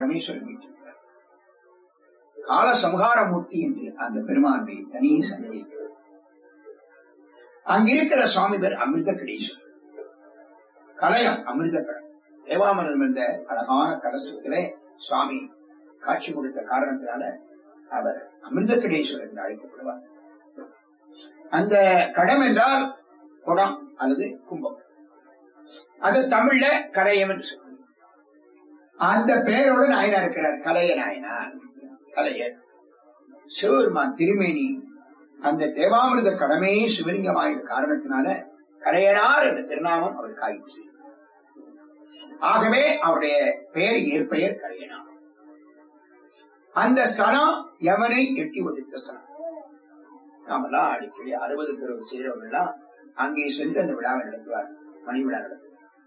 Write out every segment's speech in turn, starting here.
பரமேஸ்வரன் வீட்டிருக்கிறார் கால சம்ஹாரமூர்த்தி என்று அந்த பெருமானுடைய தனி சன்னதி அங்கிருக்கிற சுவாமி பேர் அமிர்த கடீஸ்வரர் கலயம் அமிர்த கலம் தேவாமிரதம் என்ற அழகான கலசத்திலே சுவாமி காட்சி கொடுத்த காரணத்தினால அவர் அமிர்த கடேஸ்வரர் என்று அழைக்கப்படுவார் அந்த கடம் என்றால் குடம் அல்லது கும்பம் அது தமிழ்ல கலையம் என்று சொல்லுவோம் அந்த பெயரோடு நாயனார் இருக்கிறார் கலைய நாயனார் கலையர் சிவபெருமான் திருமேனி அந்த தேவாமிர்த கடமே சிவலிங்கமாய காரணத்தினால கலையனார் என்ற திருநாமம் அவர் காய்ச்சி ஆகவே அவருடைய பெயர் இயற்பெயர் கலையனார் அந்த ஸ்தலம் யமனை எட்டி ஒதுத்த ஸ்தலம் நாமெல்லாம் அடிக்கடி அறுபது பேர் செய்யறவங்க எல்லாம் அங்கே சென்று அந்த விழாவை நடத்துவார் மணி விழா நடத்துவார்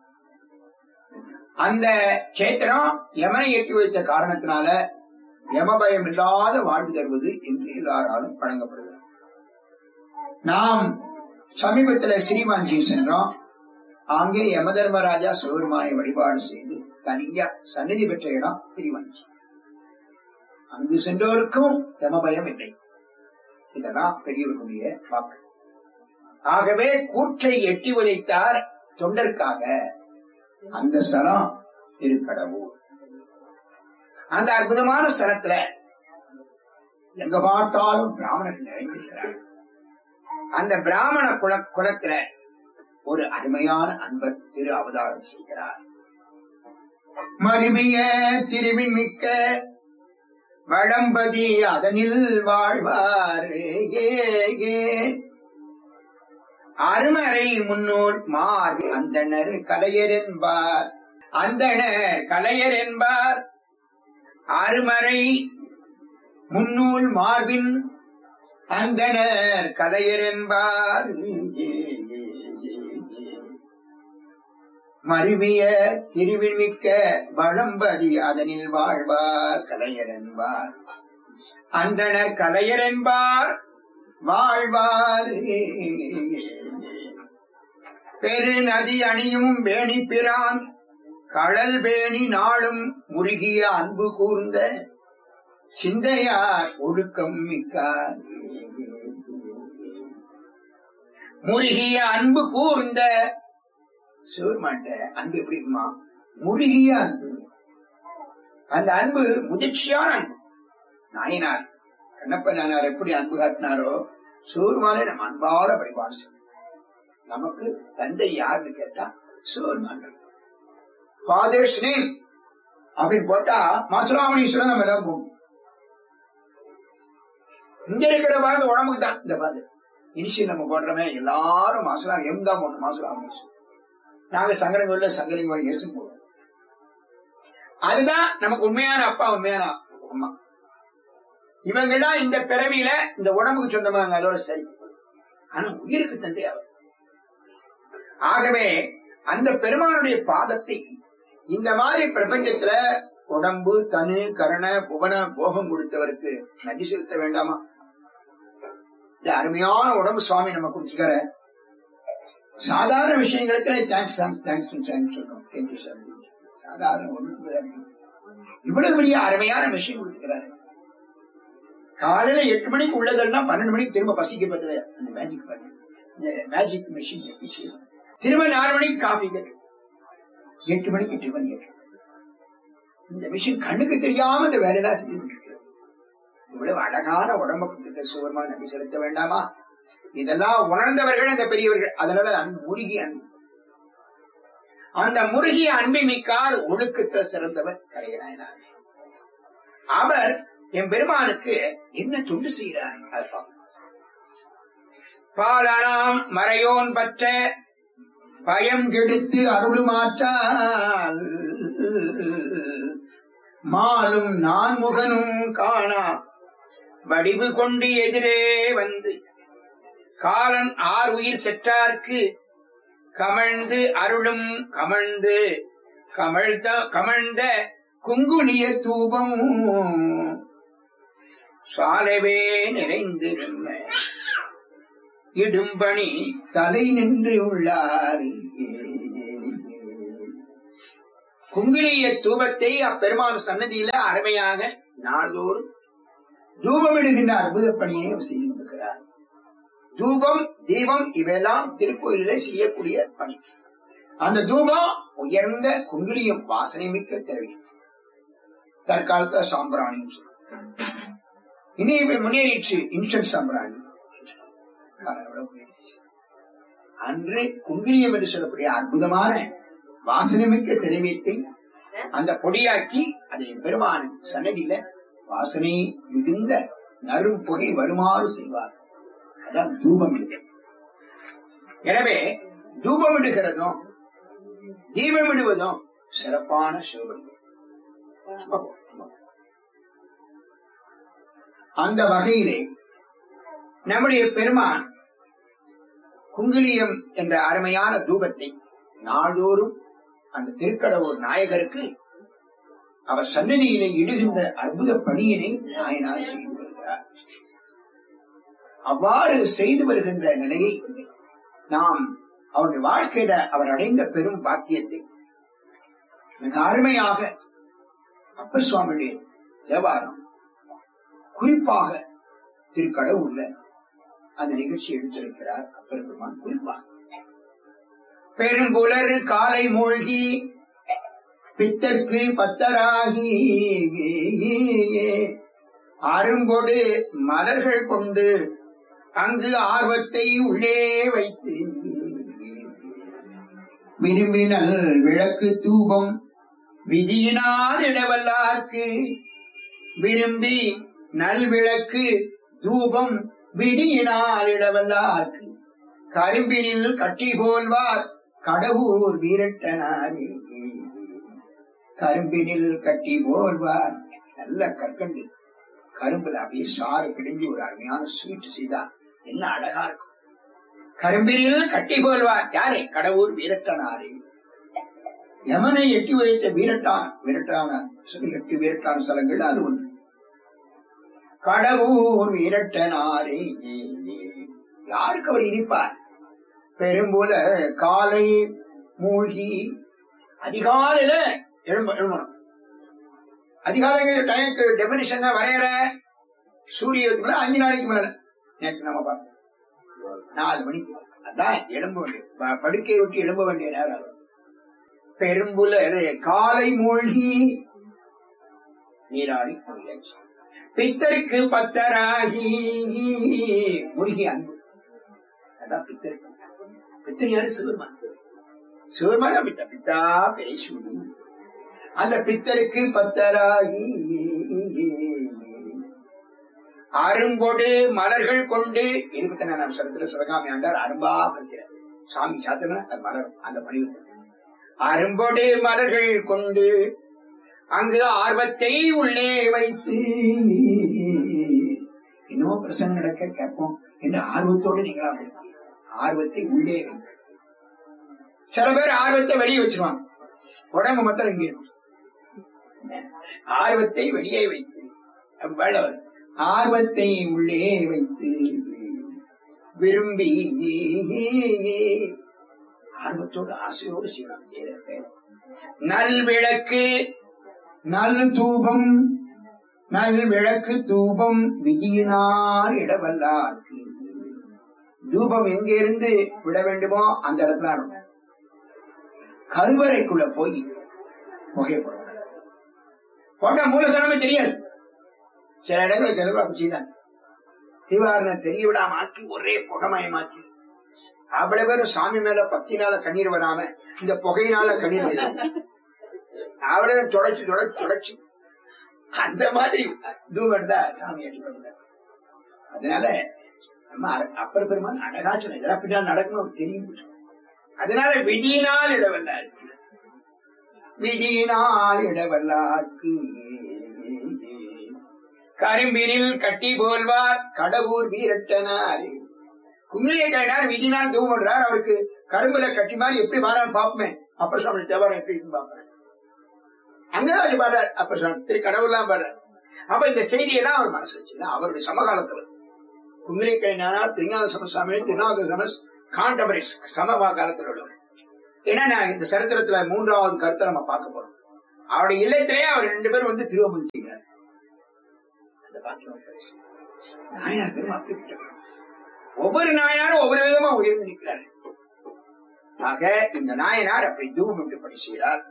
அந்த கேத்திரம் யமனை எட்டி வைத்த காரணத்தினால யமபயம் இல்லாத வாழ்வு தருவது என்று எல்லாராலும் வழங்கப்படுகிறது நாம் சமீபத்துல ஸ்ரீமாஞ்சி சென்றோம் அங்கே யமதர்மராஜா சிவபெருமானை வழிபாடு செய்து தனியா சந்நிதி பெற்ற இடம் ஸ்ரீமாஞ்சி அங்கு சென்றோருக்கும் யமபயம் இல்லை இதெல்லாம் பெரியவர்களுடைய வாக்கு ஆகவே கூற்றை எட்டி உதைத்தார் தொண்டருக்காக அந்த ஸ்தலம் திருக்கடவுர் அந்த அற்புதமான ஸ்தலத்துல எங்க பார்த்தாலும் பிராமணர் நிறைந்திருக்கிறார் அந்த பிராமண குல குலத்துல ஒரு அருமையான அன்பர் திரு அவதாரம் செய்கிறார் மருமிய திருவின் மிக்க வளம்பதி அதனில் வாழ்வார் ஏ, ஏ. அருமறை முன்னோர் மார் அந்தணர் கலையர் என்பார் அந்தணர் கலையர் என்பார் அருமறை முன்னூல் மார்பின் அந்தணர் கலையர் என்பார் ஏ, ஏ, ஏ, ஏ. மருவிய திருவிழ்மிக்க வளம்பதி அதனில் வாழ்வார் கலையர் என்பார் அந்தணர் கலையர் என்பார் வாழ்வார் பெரு நதி அணியும் வேணி பிரான் கடல் வேணி நாளும் முருகிய அன்பு கூர்ந்த சிந்தையார் ஒழுக்கம் மிக்கார் முருகிய அன்பு கூர்ந்த சிவருமாட்ட அன்பு எப்படி இருக்குமா முருகிய அன்பு அந்த அன்பு முதிர்ச்சியான அன்பு நாயனார் கண்ணப்ப நாயனார் எப்படி அன்பு காட்டினாரோ சிவருமானை நம்ம அன்பால வழிபாடு செய்யணும் நமக்கு தந்தை யாருன்னு கேட்டா சிவருமான் ஃபாதர்ஸ் நேம் அப்படின்னு போட்டா மசுராமணீஸ்வரன் நம்ம எல்லாம் போகணும் இங்க இருக்கிற பாது உடம்புக்கு தான் இந்த பாது இனிஷியல் நம்ம போடுறோமே எல்லாரும் மாசலாம் எம் தான் போடணும் மாசுராமணீஸ்வரன் நாங்க சங்கரங்கோயில சங்கரங்கோயில் இயேசு போடுவோம் அதுதான் நமக்கு உண்மையான அப்பா உண்மையான அம்மா இவங்கெல்லாம் இந்த பிறவியில இந்த உடம்புக்கு சொந்தமாங்க அதோட சரி ஆனா உயிருக்கு தந்தை அவர் ஆகவே அந்த பெருமானுடைய பாதத்தை இந்த மாதிரி பிரபஞ்சத்துல உடம்பு தனு கரண புவன போகம் கொடுத்தவருக்கு நன்றி செலுத்த வேண்டாமா இந்த அருமையான உடம்பு சுவாமி நம்ம குடிச்சுக்கிற சாதாரண விஷயங்களுக்கு தேங்க்ஸ் தேங்க்ஸ் தேங்க்ஸ் சொல்றோம் தேங்க்யூ சார் சாதாரண ஒண்ணுக்கு இவ்வளவு பெரிய அருமையான விஷயம் கொடுக்கிறாரு காலையில எட்டு மணிக்கு உள்ளதெல்லாம் பன்னெண்டு மணிக்கு திரும்ப பசிக்க பத்தல அந்த மேஜிக் பாருங்க இந்த மேஜிக் மிஷின் திரும்ப நாலு மணிக்கு காஃபி கேட்டு எட்டு மணிக்கு டிஃபன் கேட்டு இந்த மிஷின் கண்ணுக்கு தெரியாம இந்த வேலையெல்லாம் செய்து கொண்டிருக்கிறது இவ்வளவு அழகான உடம்ப கொடுத்த சுவர்மா நம்பி செலுத்த வேண்டாமா இதெல்லாம் உணர்ந்தவர்கள் அந்த பெரியவர்கள் அதனால அன்பு முருகிய அன்பு அந்த முருகிய அன்பை மிக்கார் ஒழுக்கத்தை சிறந்தவர் கலையநாயனார் அவர் என் பெருமானுக்கு என்ன தொண்டு செய்கிறார் அதை பார்ப்போம். பாலானாம் மறையோன் பற்ற பயம் கெடுத்து அருளுமாற்றால் மாலும் நான்முகனும் காணா வடிவு கொண்டு எதிரே வந்து காலன் ஆர் உயிர் செற்றார்க்கு கமழ்ந்து அருளும் கமழ்ந்து கமழ்ந்த கமழ்ந்த குங்குனிய தூபம் சாலவே நிறைந்து நின்ன இடும்பணி தலை நின்று உள்ளார் குங்கிலிய தூபத்தை அப்பெருமான் சன்னதியில அருமையாக நாள்தோறும் தூபமிடுகின்ற அற்புத பணியை அவர் செய்து கொண்டிருக்கிறார் தூபம் தீபம் இவையெல்லாம் திருக்கோயிலே செய்யக்கூடிய பணி அந்த தூபம் உயர்ந்த குங்கிலியம் வாசனை மிக்க திரவியம் தற்காலத்துல சாம்பிராணின்னு சொல்றோம் இனி இப்ப முன்னேறிடுச்சு இன்ஸ்டன்ட் சாம்பிராணி காலங்களோட முன்னேறிடுச்சு. அன்று குங்கிலியம் என்று சொல்லக்கூடிய அற்புதமான வாசனைமிக்க திரவியத்தை அந்த பொடியாக்கி அதை பெருமான சன்னதியில வாசனை மிகுந்த நறும் புகை வருமாறு செய்வார் அதான் தூபம் இடுதல் எனவே தூபமிடுகிறதும் தீபமிடுவதும் சிறப்பான சிவபடி அந்த வகையிலே நம்முடைய பெருமான் குங்கிலியம் என்ற அருமையான தூபத்தை நாள்தோறும் அந்த திருக்கடவுர் நாயகருக்கு அவர் சன்னதியிலே இடுகின்ற அற்புத பணியினை நாயனார் செய்து வருகிறார் அவ்வாறு செய்து வருகின்ற நிலையை நாம் அவருடைய வாழ்க்கையில அவர் அடைந்த பெரும் பாக்கியத்தை மிக அருமையாக அப்பர் சுவாமியுடைய தேவாரம் குறிப்பாக திருக்கடவுள்ல அந்த நிகழ்ச்சி எடுத்திருக்கிறார் அப்பர் பெருமான் குறிப்பாக பெரும்புலர் காலை மூழ்கி பித்தற்கு பத்தராகி அரும்பொடு மலர்கள் கொண்டு அங்கு ஆர்வத்தை உள்ளே வைத்து விரும்பினல் விளக்கு தூபம் விதியினால் இடவல்லார்க்கு விரும்பி நல்விளக்கு தூபம் விதியினால் இடவல்லார்க்கு கரும்பினில் கட்டி போல்வார் கடவுர் வீரட்டனாரே கரும்பினில் கட்டி போல்வார் நல்ல கற்கண்டு கரும்புல அப்படியே சாறு பிடிஞ்சு ஒரு அருமையான ஸ்வீட் செய்தா என்ன அழகா இருக்கும் கரும்பினில் கட்டி போல்வார் யாரே கடவுர் வீரட்டனாரே யமனை எட்டி வைத்த வீரட்டான் வீரட்டான சொல்லி எட்டி வீரட்டான ஸ்தலங்கள் அது ஒன்று கடவுர் வீரட்டனாரே யாருக்கு அவர் இனிப்பார் பெரும்புல காலை மூழ்கி அதிகாலையில எழும்ப எழும்பணும் அதிகாலை டைமுக்கு டெபினிஷன் வரையற சூரியத்துக்கு மேல அஞ்சு நாளைக்கு மேல நேற்று நம்ம பார்த்தோம் நாலு மணிக்கு அதான் எழும்ப வேண்டிய ப- படுக்கையை விட்டு எழும்ப வேண்டிய நேரம் அது. பெரும்புலர் காலை மூழ்கி நீராடி குளியாச்சு. பித்தருக்கு பத்தராகி முருகி அன்பு அதான் பித்தருக்கு பித்தர் யாரு சிவருமான் சிவருமான பித்தா பித்தா பெரியசூரி அந்த பித்தருக்கு பத்தராகி அரும்பொடு மலர்கள் கொண்டு இருபத்தி நாலாம் சரத்துல சிவகாமி ஆண்டார் அரும்பா பறிக்கிறார் சாமி சாத்திரம்னா அது மலர் அந்த பணி அரும்பொடு மலர்கள் கொண்டு அங்கு ஆர்வத்தை உள்ளே வைத்து இன்னமும் பிரசங்கம் நடக்க கேட்போம் என்ற ஆர்வத்தோடு நீங்களா இருக்கீங்க. ஆர்வத்தை உள்ளே வைத்து சில பேர் ஆர்வத்தை வெளியே வச்சிருவாங்க உடம்பு மொத்தம் இங்க இருக்கும் ஆர்வத்தை வெளியே வைத்து வள்ளுவர் ஆர்வத்தை உள்ளே வைத்து விரும்பி ஆர்வத்தோடு ஆசையோடு செய்யலாம் செய்யற செயல் நல் விளக்கு நல் தூபம் நல் விளக்கு தூபம் விதியினால் இடவல்லார்க்கு தூபம் எங்க இருந்து விட வேண்டுமோ அந்த இடத்துல இருக்கும். கருவறைக்குள்ள போய் புகைப்படும் போட்ட மூலசனமே தெரியாது சில இடங்களுக்கு எதுவும் அப்படி செய்தாங்க தீவாரணம் தெரிய விடாம ஆக்கி ஒரே புகமயமாக்கி அவ்வளவு பேரும் சாமி மேல பக்தினால கண்ணீர் வராம இந்த புகையினால கண்ணீர் வருது அவ்வளவு தொடச்சு தொடச்சு தொடச்சு அந்த மாதிரி தூவம் தான் சாமி அடிப்படையில் அதனால நம்ம அ- அப்பர் பெருமான் அழகா சொன்ன இதெல்லாம் பின்னால் நடக்கணும் அவருக்கு தெரியும் அதனால விதியினால் இடவல்லாருக்கு விதியினால் இடவல்லாருக்கு கரும்பினில் கட்டி போல்வார் கடவுர் வீரட்டனாரே குங்கிலிய கைனார் விதினால் தூவம் பண்றார் அவருக்கு கரும்புல கட்டி மாதிரி எப்படி வாரான்னு பாப்போமே அப்ப சுவாமி தேவாரம் எப்படி இருக்குன்னு பாப்பேன் அங்கதான் அவர் பாடுறார் அப்ப சுவாமி திரு கடவுள்லாம் பாடுறார் அப்ப இந்த செய்தியெல்லாம் அவர் மனசு வச்சு அவருடைய சமகாலத்தவர் குங்கிலிய கைனார் திருஞான சமசாமி திருநாக சமஸ் காண்டபரிஸ் சமமா காலத்தில் உள்ளவர் ஏன்னா நான் இந்த சரித்திரத்துல மூன்றாவது கருத்தை நம்ம பார்க்க போறோம் அவருடைய இல்லத்திலே அவர் ரெண்டு பேரும் வந்து திருவம்பதி செய்கிறார் அந்த பாக்கியம் இருக்கிறது. நாயனார் பெரும் அப்படிப்பட்டவர் ஒவ்வொரு நாயனாரும் ஒவ்வொரு விதமா உயர்ந்து நிற்கிறார் ஆக இந்த நாயனார் அப்படி தூபம் என்று பணி செய்கிறார்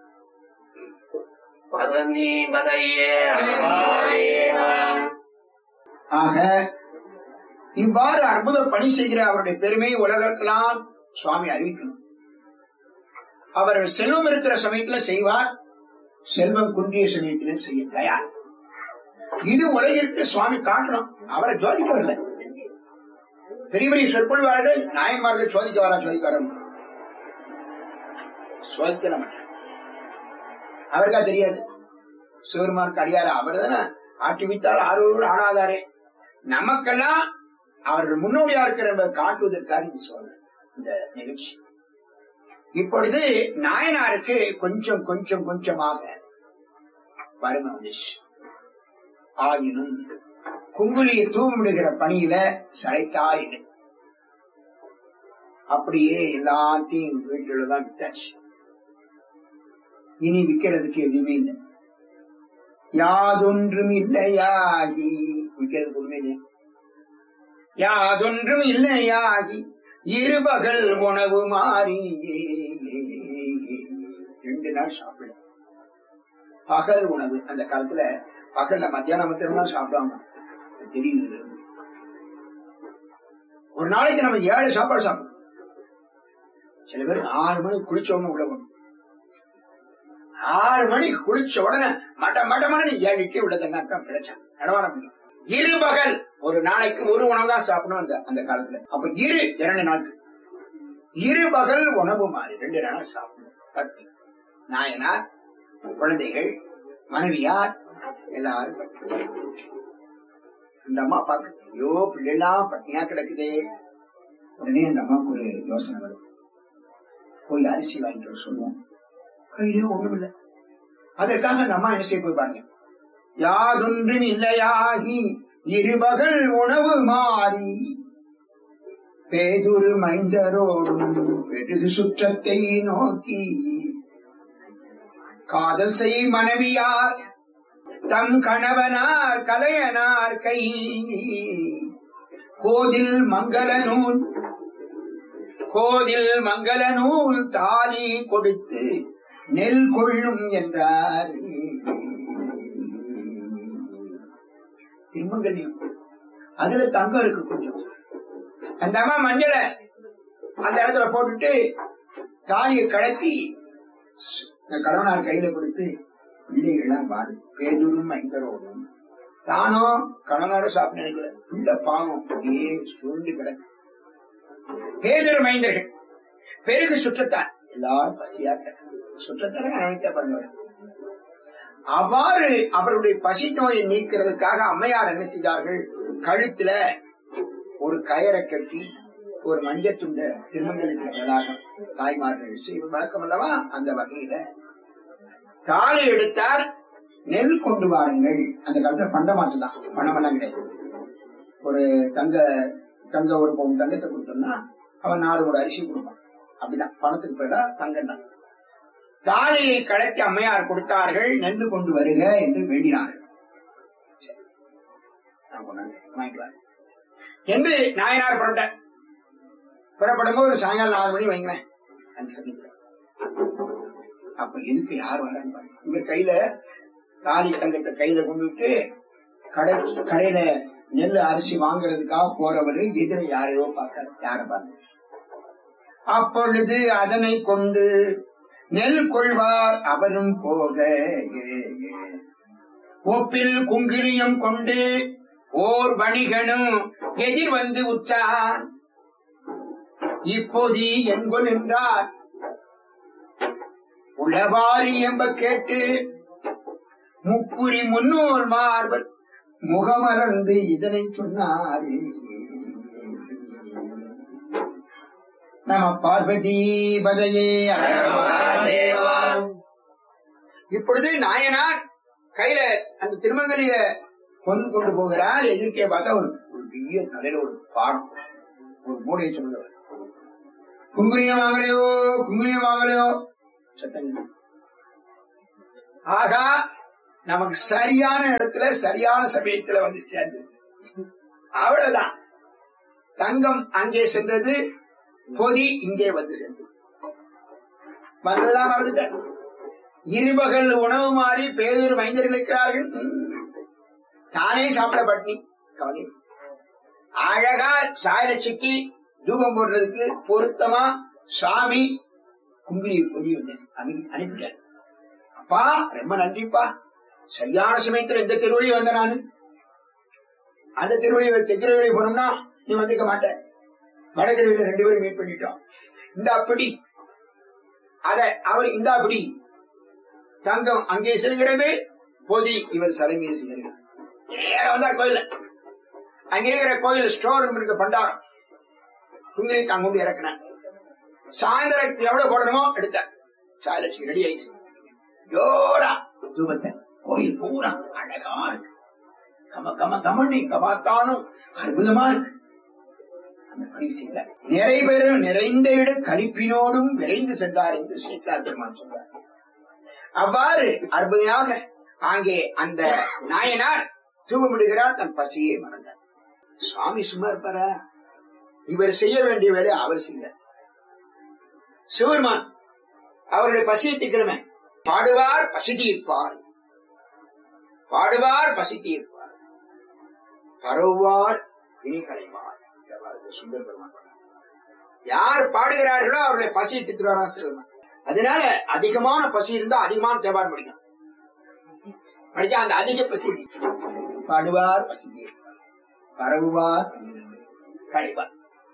பதனி மதையே அன்பாரேவா. ஆக இவ்வாறு அற்புத பணி செய்கிற அவருடைய பெருமை உலகத்துக்கெல்லாம் சுவாமி அறிவிக்கணும் அவர் செல்வம் இருக்கிற சமயத்துல செய்வார் செல்வம் குன்றிய சமயத்தில செய்ய தயார் இது உலகிற்கு சுவாமி காட்டணும் அவரை ஜோதிக்கவில்லை பெரிய பெரிய சொற்பொழிவாளர்கள் நாயன்மார்கள் சோதிக்க வரா சோதிக்க வர சோதிக்கல மாட்டார் அவருக்கா தெரியாது சிவருமாருக்கு அடியாரு அவர் தானே ஆட்டி வித்தால் ஆறுவர் ஆடாதாரே நமக்கெல்லாம் அவர்கள் முன்னோடியா இருக்கிற என்பதை காட்டுவதற்காக இது சொல்றேன் இந்த நிகழ்ச்சி இப்பொழுது நாயனாருக்கு கொஞ்சம் கொஞ்சம் கொஞ்சமாக வறுமை வந்துச்சு ஆயினும் குங்குலியை தூவிடுகிற பணியில சளைத்தாயிடு அப்படியே எல்லாத்தையும் வீட்டுல தான் வித்தாச்சு இனி விக்கிறதுக்கு எதுவுமே இல்லை யாதொன்றும் இல்லையாகி விக்கிறதுக்கு ஒண்ணுமே இல்லை யாதொன்றும் இல்லையாகி இருபகல் உணவு மாறி ரெண்டு நாள் சாப்பிடல பகல் உணவு அந்த காலத்துல பகல்ல மத்தியானம் மட்டும் தான் சாப்பிடுவாங்க அது தெரியுது இதுல இருந்து. ஒரு நாளைக்கு நம்ம ஏழு சாப்பாடு சாப்பிடணும் சில பேருக்கு ஆறு மணிக்கு குளிச்ச உடனே உள்ள போகணும் ஆறு மணிக்கு குளிச்ச உடனே மட்ட மட்ட மணி ஏழு இட்லி உள்ள தண்ணாத்தான் கிடைச்சான் நடவான இரு பகல் ஒரு நாளைக்கு ஒரு உணவு தான் சாப்பிடணும் அந்த அந்த காலத்துல அப்ப இரு இரண்டு நாட்கள் இரு பகல் உணவு மாறி ரெண்டு நாள் சாப்பிடணும் பத்து நாயனார் குழந்தைகள் மனைவியார் எல்லாரும் பட்டினி. அந்த அம்மா பார்க்க ஐயோ பிள்ளைலாம் பட்டினியா கிடக்குதே உடனே அந்த அம்மாவுக்கு ஒரு யோசனை வரும் போய் அரிசி வாங்கிட்டு வர சொல்லுவோம் கையிலே ஒண்ணும் இல்லை அதற்காக அந்த அம்மா என்ன செய்ய போய் பாருங்க யாதொன்றும் இல்லையாகி இருபகல் உணவு மாறி பேதுரு மைந்தரோடும் பெருகு சுற்றத்தை நோக்கி காதல் செய் மனைவியார் தம் கணவனார் கலையனார் கை கோதில் மங்கள நூல் கோதில் மங்கள நூல் தாலி கொடுத்து நெல் கொள்ளும் என்றார் திருமங்கல்யம் அதுல தங்கம் இருக்கு கொஞ்சம் அந்த அம்மா மஞ்சளை அந்த இடத்துல போட்டுட்டு தாலியை கழட்டி இந்த கடவனார் கையில கொடுத்து பிள்ளைகள்லாம் பாடு பேதுரும் ஐந்தரோடும் தானும் கடவனாரும் சாப்பிட்டு நினைக்கிற பிள்ளை பாவம் அப்படியே சுருண்டு கிடக்கு பேதுரு மைந்தர்கள் பெருகு சுற்றத்தார் எல்லாரும் பசியா சுற்றத்தார நினைக்க பாருங்க அவ்வாறு அவருடைய பசி நோயை நீக்கிறதுக்காக அம்மையார் என்ன செய்தார்கள் கழுத்துல ஒரு கயரை கட்டி ஒரு மஞ்சள் துண்ட திருமங்கலுக்கு மேலாக தாய்மார்கள் செய்யும் வழக்கம் அல்லவா அந்த வகையில தாலி எடுத்தார் நெல் கொண்டு வாருங்கள் அந்த காலத்துல பண்டமாட்டு தான் பணமெல்லாம் கிடையாது ஒரு தங்க தங்க ஒரு பவுன் தங்கத்தை கொடுத்தோம்னா அவன் நாலு ஒரு அரிசி கொடுப்பான் அப்படிதான் பணத்துக்கு பேரா தங்கம் தான் தாலியை கலத்தி அம்மையார் கொடுத்தார்கள் நெல்லு கொண்டு வருக என்று வேண்டினார்கள் சரி. நான் கொண்டாந்து வாங்கிட்டு வரேன். என்று நாயனார் புரட்ட புறப்படும் போது ஒரு சாயங்காலம் நாலு மணி வைங்களேன் அந்த சமயத்துல அப்ப எதுக்கு யார் வரான்னு பாருங்க இவர் கையில தாலி தங்கத்தை கையில கொண்டு விட்டு கடை கடையில நெல் அரிசி வாங்குறதுக்காக போறவரு எதிர யாரையோ பார்க்க யார பாருங்க அப்பொழுது அதனை கொண்டு நெல் கொள்வார் அவரும் போக ஒப்பில் குங்கிரியம் கொண்டு ஓர் வணிகனும் எதிர் வந்து உற்றான் இப்போது என்கொள் என்றார் உளவாரி எம்ப கேட்டு முப்புரி முன்னோர் மார்பர் முகமலர்ந்து இதனை சொன்னார் நம பார்வதி பதையே தேவா. இப்பொழுது நாயனார் கையில அந்த திருமங்கலிய பொன் கொண்டு போகிறார் எதிர்க்கே பார்த்தா ஒரு ஒரு பெரிய தலையில ஒரு பாடம் ஒரு மூடையை சொல்லுவார் குங்குரியம் வாங்கலையோ குங்குரியம் வாங்கலையோ சத்தம் இல்லை. ஆகா நமக்கு சரியான இடத்துல சரியான சமயத்துல வந்து சேர்ந்தது அவ்வளவுதான் தங்கம் அங்கே சென்றது பொதி இங்கே வந்து சென்றது வந்ததெல்லாம் மறந்துட்டேன் இருபகல் உணவு மாறி பேதூர் மைந்தர்கள் இருக்கிறார்கள் ம். தானே சாப்பிட பட்டினி கவனி அழகா சாயலட்சிக்கு தூபம் போடுறதுக்கு பொருத்தமா சுவாமி குங்கிரி பொதி வந்து அனுப்பி அனுப்பிட்டார் அப்பா ரொம்ப நன்றிப்பா சரியான சமயத்துல இந்த திருவழி வந்த நானு அந்த திருவழி தெற்கிருவழி போனோம்னா நீ வந்துக்க மாட்ட வடகிருவில ரெண்டு பேரும் மீட் பண்ணிட்டோம் இந்த அப்படி அத அவர் இந்த அப்படி தங்கம் அங்கே செல்கிறது பொதி இவர் தலைமையை செய்கிறார் நேர வந்தா கோயில் அங்க இருக்கிற கோயில் ஸ்டோர் ரூம் இருக்க பண்டாரம் குங்கிரி தாங்க கொண்டு இறக்கினார் சாயந்தரம் எவ்வளவு போடணுமோ எடுத்தார் சாயலட்சுமி ரெடி ஆயிடுச்சு ஜோரா தூபத்தை கோயில் பூரா அழகா இருக்கு கம கம கமன்னு இங்க பார்த்தாலும் அற்புதமா இருக்கு அந்த பணி செய்தார் நிறைய பேரும் நிறைந்த இட கழிப்பினோடும் விரைந்து சென்றார் என்று சேக்கலார் பெருமான் சொல்றார் அவ்வாறு அற்புதமாக அங்கே அந்த நாயனார் தூவமிடுகிறார் தன் பசியை மறந்தார் சுவாமி சும்மா இருப்பாரா இவர் செய்ய வேண்டிய வேலை அவர் செய்தார் சிவருமான் அவருடைய பசியை தீர்க்கணுமே பாடுவார் பசி தீர்ப்பார் பாடுவார் பசி தீர்ப்பார் பரவுவார் வினி களைவார் இவ்வாறு சுந்தர பெருமான் சொன்னார். யார் பாடுகிறார்களோ அவர்களை பசியை தீர்க்கிறாரா சிவருமான் அதனால அதிகமான பசி இருந்தா அதிகமான தேவாரம் படிக்கணும் படிச்சா அந்த அதிக பசி நீங்கும். பாடுவார் பசி தீர்ப்பார் பரவுவார் களைவார்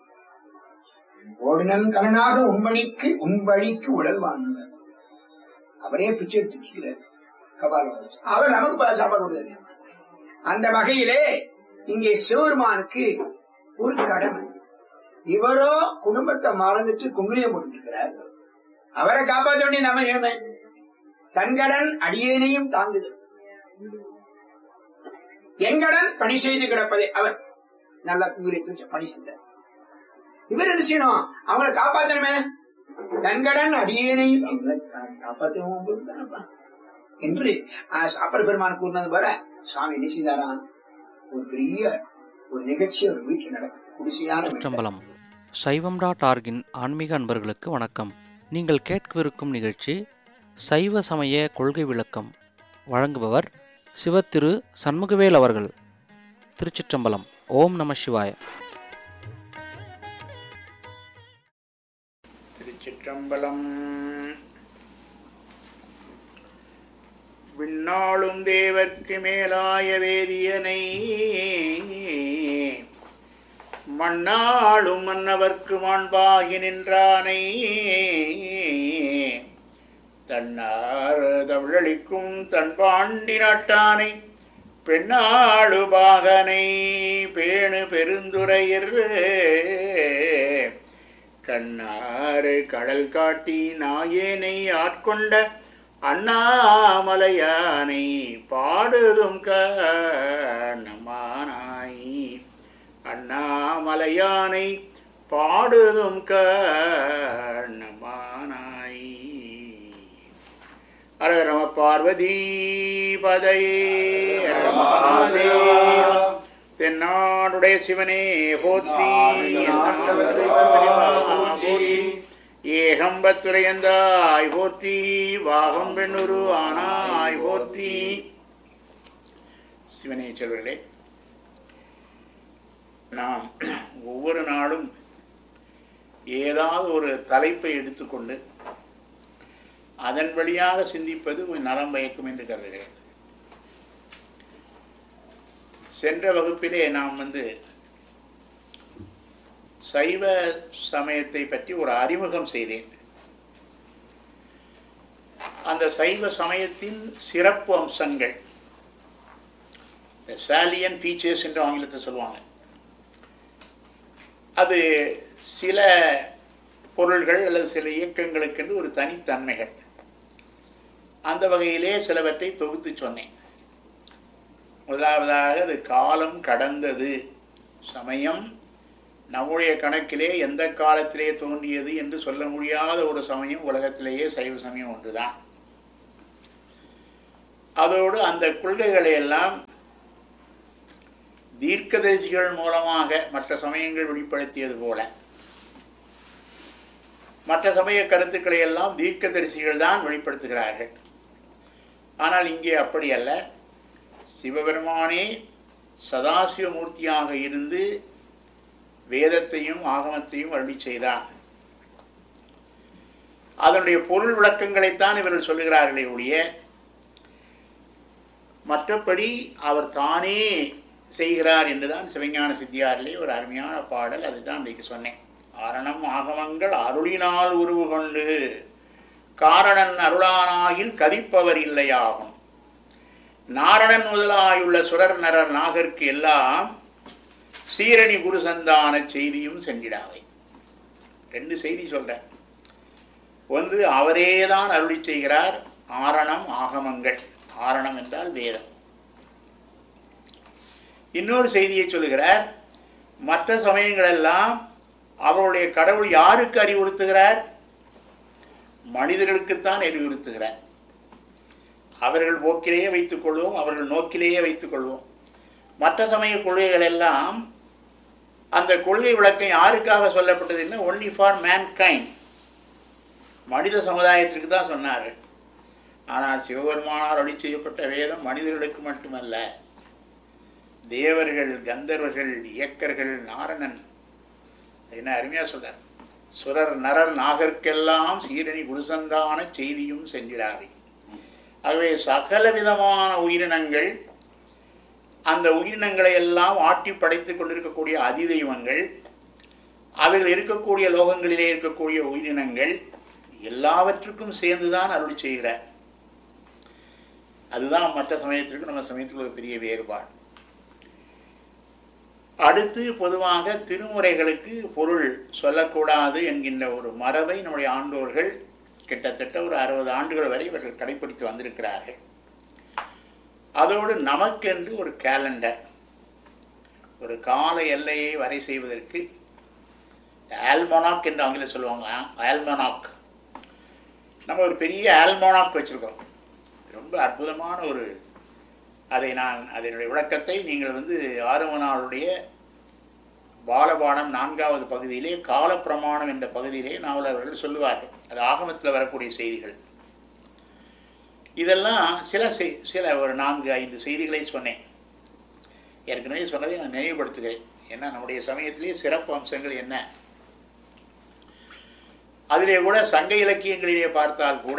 ஓடுனன் கலனாக உண்பணிக்கு உண்பழிக்கு உழல்வான் அவரே பிச்சை எடுத்துக்கிறார் கபாலம் அவர் நமக்கு ப- சாப்பாடு கொடுத்தாரு அந்த வகையிலே இங்கே சிவருமானுக்கு ஒரு கடமை இவரோ குடும்பத்தை மறந்துட்டு குங்குலியம் போட்டுருக்கிறார் அவரை காப்பாற்ற வேண்டிய நம்ம ஏழ்மை தன்கடன் அடியேனையும் தாங்குது என்கடன் பணி செய்து கிடப்பதை அவர் நல்ல குங்குலியத்தை பணி செய்தார் இவர் என்ன செய்யணும் அவங்கள காப்பாத்தணுமே தன்கடன் அடியேனையும் அவங்களை கா- காப்பாத்தவும் பொறுப்புதானப்பா. என்று ஆஹ், அப்பர் பெருமான் கூறினது போல சுவாமி என்ன செய்தாரா ஒரு பெரிய ஒரு நிகழ்ச்சி ஒரு வீட்டுல நடக்கும் குடிசையான வீட்டுல. சிற்றம்பலம் சைவம் டாட் ஆர்கின் ஆன்மீக அன்பர்களுக்கு வணக்கம் நீங்கள் கேட்கவிருக்கும் நிகழ்ச்சி சைவ சமய கொள்கை விளக்கம் வழங்குபவர் சிவத்திரு சண்முகவேல் அவர்கள் திருச்சிற்றம்பலம் ஓம் நம சிவாய திருச்சிற்றம்பலம் விண்ணாளும் தேவர்க்கு மேலாய வேதியனை மண்ணாளும் மன்னவர்க்கு மாண்பாகி நின்றானை தன்னார் தமிழளிக்கும் தன்பாண்டி நாட்டானை பெண்ணாளு பாகனை பேணு பெருந்துரையர் கண்ணாறு கடல் காட்டி நாயேனை ஆட்கொண்ட அண்ணாமலையானை பாடுதும் கண்ணமானாய் அண்ணாமலையானை பாடுதும் கண்ணமானாய் ஹர நம பார்வதி பதையே ஹர மகாதேவா தென்னாடுடைய சிவனே போற்றி எந்நாட்டுடைய சிவனே போற்றி ஏகம்பத்துரையந்தாய் போற்றி வாகம் பெண்ணுரு ஆனாய் போற்றி சிவனே செல்வர்களே நாம் ஒவ்வொரு நாளும் ஏதாவது ஒரு தலைப்பை எடுத்துக்கொண்டு அதன் வழியாக சிந்திப்பது கொஞ்சம் நலம் பயக்கும் என்று கருதுகிறேன் சென்ற வகுப்பிலே நாம் வந்து சைவ சமயத்தை பற்றி ஒரு அறிமுகம் செய்தேன் அந்த சைவ சமயத்தின் சிறப்பு அம்சங்கள் சாலியன் ஃபீச்சர்ஸ் என்று ஆங்கிலத்தை சொல்லுவாங்க அது சில பொருள்கள் அல்லது சில இயக்கங்களுக்கென்று ஒரு தனித்தன்மைகள் அந்த வகையிலே சிலவற்றை தொகுத்து சொன்னேன் முதலாவதாக அது காலம் கடந்தது சமயம் நம்முடைய கணக்கிலே எந்த காலத்திலே தோன்றியது என்று சொல்ல முடியாத ஒரு சமயம் உலகத்திலேயே சைவ சமயம் ஒன்றுதான் அதோடு அந்த கொள்கைகளை எல்லாம் தீர்க்கதரிசிகள் மூலமாக மற்ற சமயங்கள் வெளிப்படுத்தியது போல மற்ற சமய கருத்துக்களை எல்லாம் தீர்க்கதரிசிகள் தான் வெளிப்படுத்துகிறார்கள் ஆனால் இங்கே அப்படி அல்ல சிவபெருமானே சதாசிவமூர்த்தியாக இருந்து வேதத்தையும் ஆகமத்தையும் அருளி செய்தார் அதனுடைய பொருள் விளக்கங்களைத்தான் இவர்கள் சொல்லுகிறார்களே ஒழிய மற்றபடி அவர் தானே செய்கிறார் என்றுதான் சிவஞான சித்தியாரிலே ஒரு அருமையான பாடல் அதுதான் இன்றைக்கு சொன்னேன் ஆரணம் ஆகமங்கள் அருளினால் உருவு கொண்டு காரணன் அருளானாயில் கதிப்பவர் இல்லையாகும் நாரணன் முதலாயுள்ள சுரர் நரர் நாகர்க்கு எல்லாம் சீரணி குரு சந்தான செய்தியும் சென்றிடாவை ரெண்டு செய்தி சொல்றேன் ஒன்று அவரேதான் அருளி செய்கிறார் ஆரணம் ஆகமங்கள் ஆரணம் என்றால் வேதம் இன்னொரு செய்தியை சொல்லுகிறார் மற்ற சமயங்கள் எல்லாம் அவருடைய கடவுள் யாருக்கு அறிவுறுத்துகிறார் மனிதர்களுக்குத்தான் அறிவுறுத்துகிறார் அவர்கள் போக்கிலேயே வைத்துக் கொள்வோம் அவர்கள் நோக்கிலேயே வைத்துக் கொள்வோம் மற்ற சமய கொள்கைகள் எல்லாம் அந்த கொள்கை விளக்கம் யாருக்காக சொல்லப்பட்டதுன்னா ஒன்லி ஃபார் மேன்கைண்ட் மனித சமுதாயத்திற்கு தான் சொன்னார்கள் ஆனால் சிவபெருமானால் அழி செய்யப்பட்ட வேதம் மனிதர்களுக்கு மட்டுமல்ல தேவர்கள் கந்தர்வர்கள் இயக்கர்கள் நாரணன் என்ன அருமையாக சொல்றார் சுரர் நரர் நாகர்க்கெல்லாம் சீரணி குருசந்தான செய்தியும் சென்றிடாவே ஆகவே சகல விதமான உயிரினங்கள் அந்த உயிரினங்களை எல்லாம் ஆட்டி படைத்துக் கொண்டிருக்கக்கூடிய அதிதெய்வங்கள் அவைகள் இருக்கக்கூடிய லோகங்களிலே இருக்கக்கூடிய உயிரினங்கள் எல்லாவற்றுக்கும் சேர்ந்துதான் அருள் செய்கிறார் அதுதான் மற்ற சமயத்திற்கு நம்ம சமயத்தில் ஒரு பெரிய வேறுபாடு அடுத்து பொதுவாக திருமுறைகளுக்கு பொருள் சொல்லக்கூடாது என்கின்ற ஒரு மரபை நம்முடைய ஆண்டோர்கள் கிட்டத்தட்ட ஒரு அறுபது ஆண்டுகள் வரை இவர்கள் கடைபிடித்து வந்திருக்கிறார்கள் அதோடு நமக்கென்று ஒரு கேலண்டர் ஒரு கால எல்லையை வரை செய்வதற்கு ஆல்மனாக் என்று ஆங்கிலம் சொல்லுவாங்க ஆல்மனாக் நம்ம ஒரு பெரிய ஆல்மனாக் வச்சுருக்கோம் ரொம்ப அற்புதமான ஒரு அதை நான் அதனுடைய விளக்கத்தை நீங்கள் வந்து ஆறுமனாளுடைய பாலபானம் நான்காவது பகுதியிலே காலப்பிரமாணம் என்ற பகுதியிலே நாவல் அவர்கள் சொல்லுவார்கள் அது ஆகமத்தில் வரக்கூடிய செய்திகள் இதெல்லாம் சில செய் சில ஒரு நான்கு ஐந்து செய்திகளை சொன்னேன் ஏற்கனவே சொன்னதை நான் நினைவுபடுத்துகிறேன் ஏன்னா நம்முடைய சமயத்திலே சிறப்பு அம்சங்கள் என்ன அதிலே கூட சங்க இலக்கியங்களிலே பார்த்தால் கூட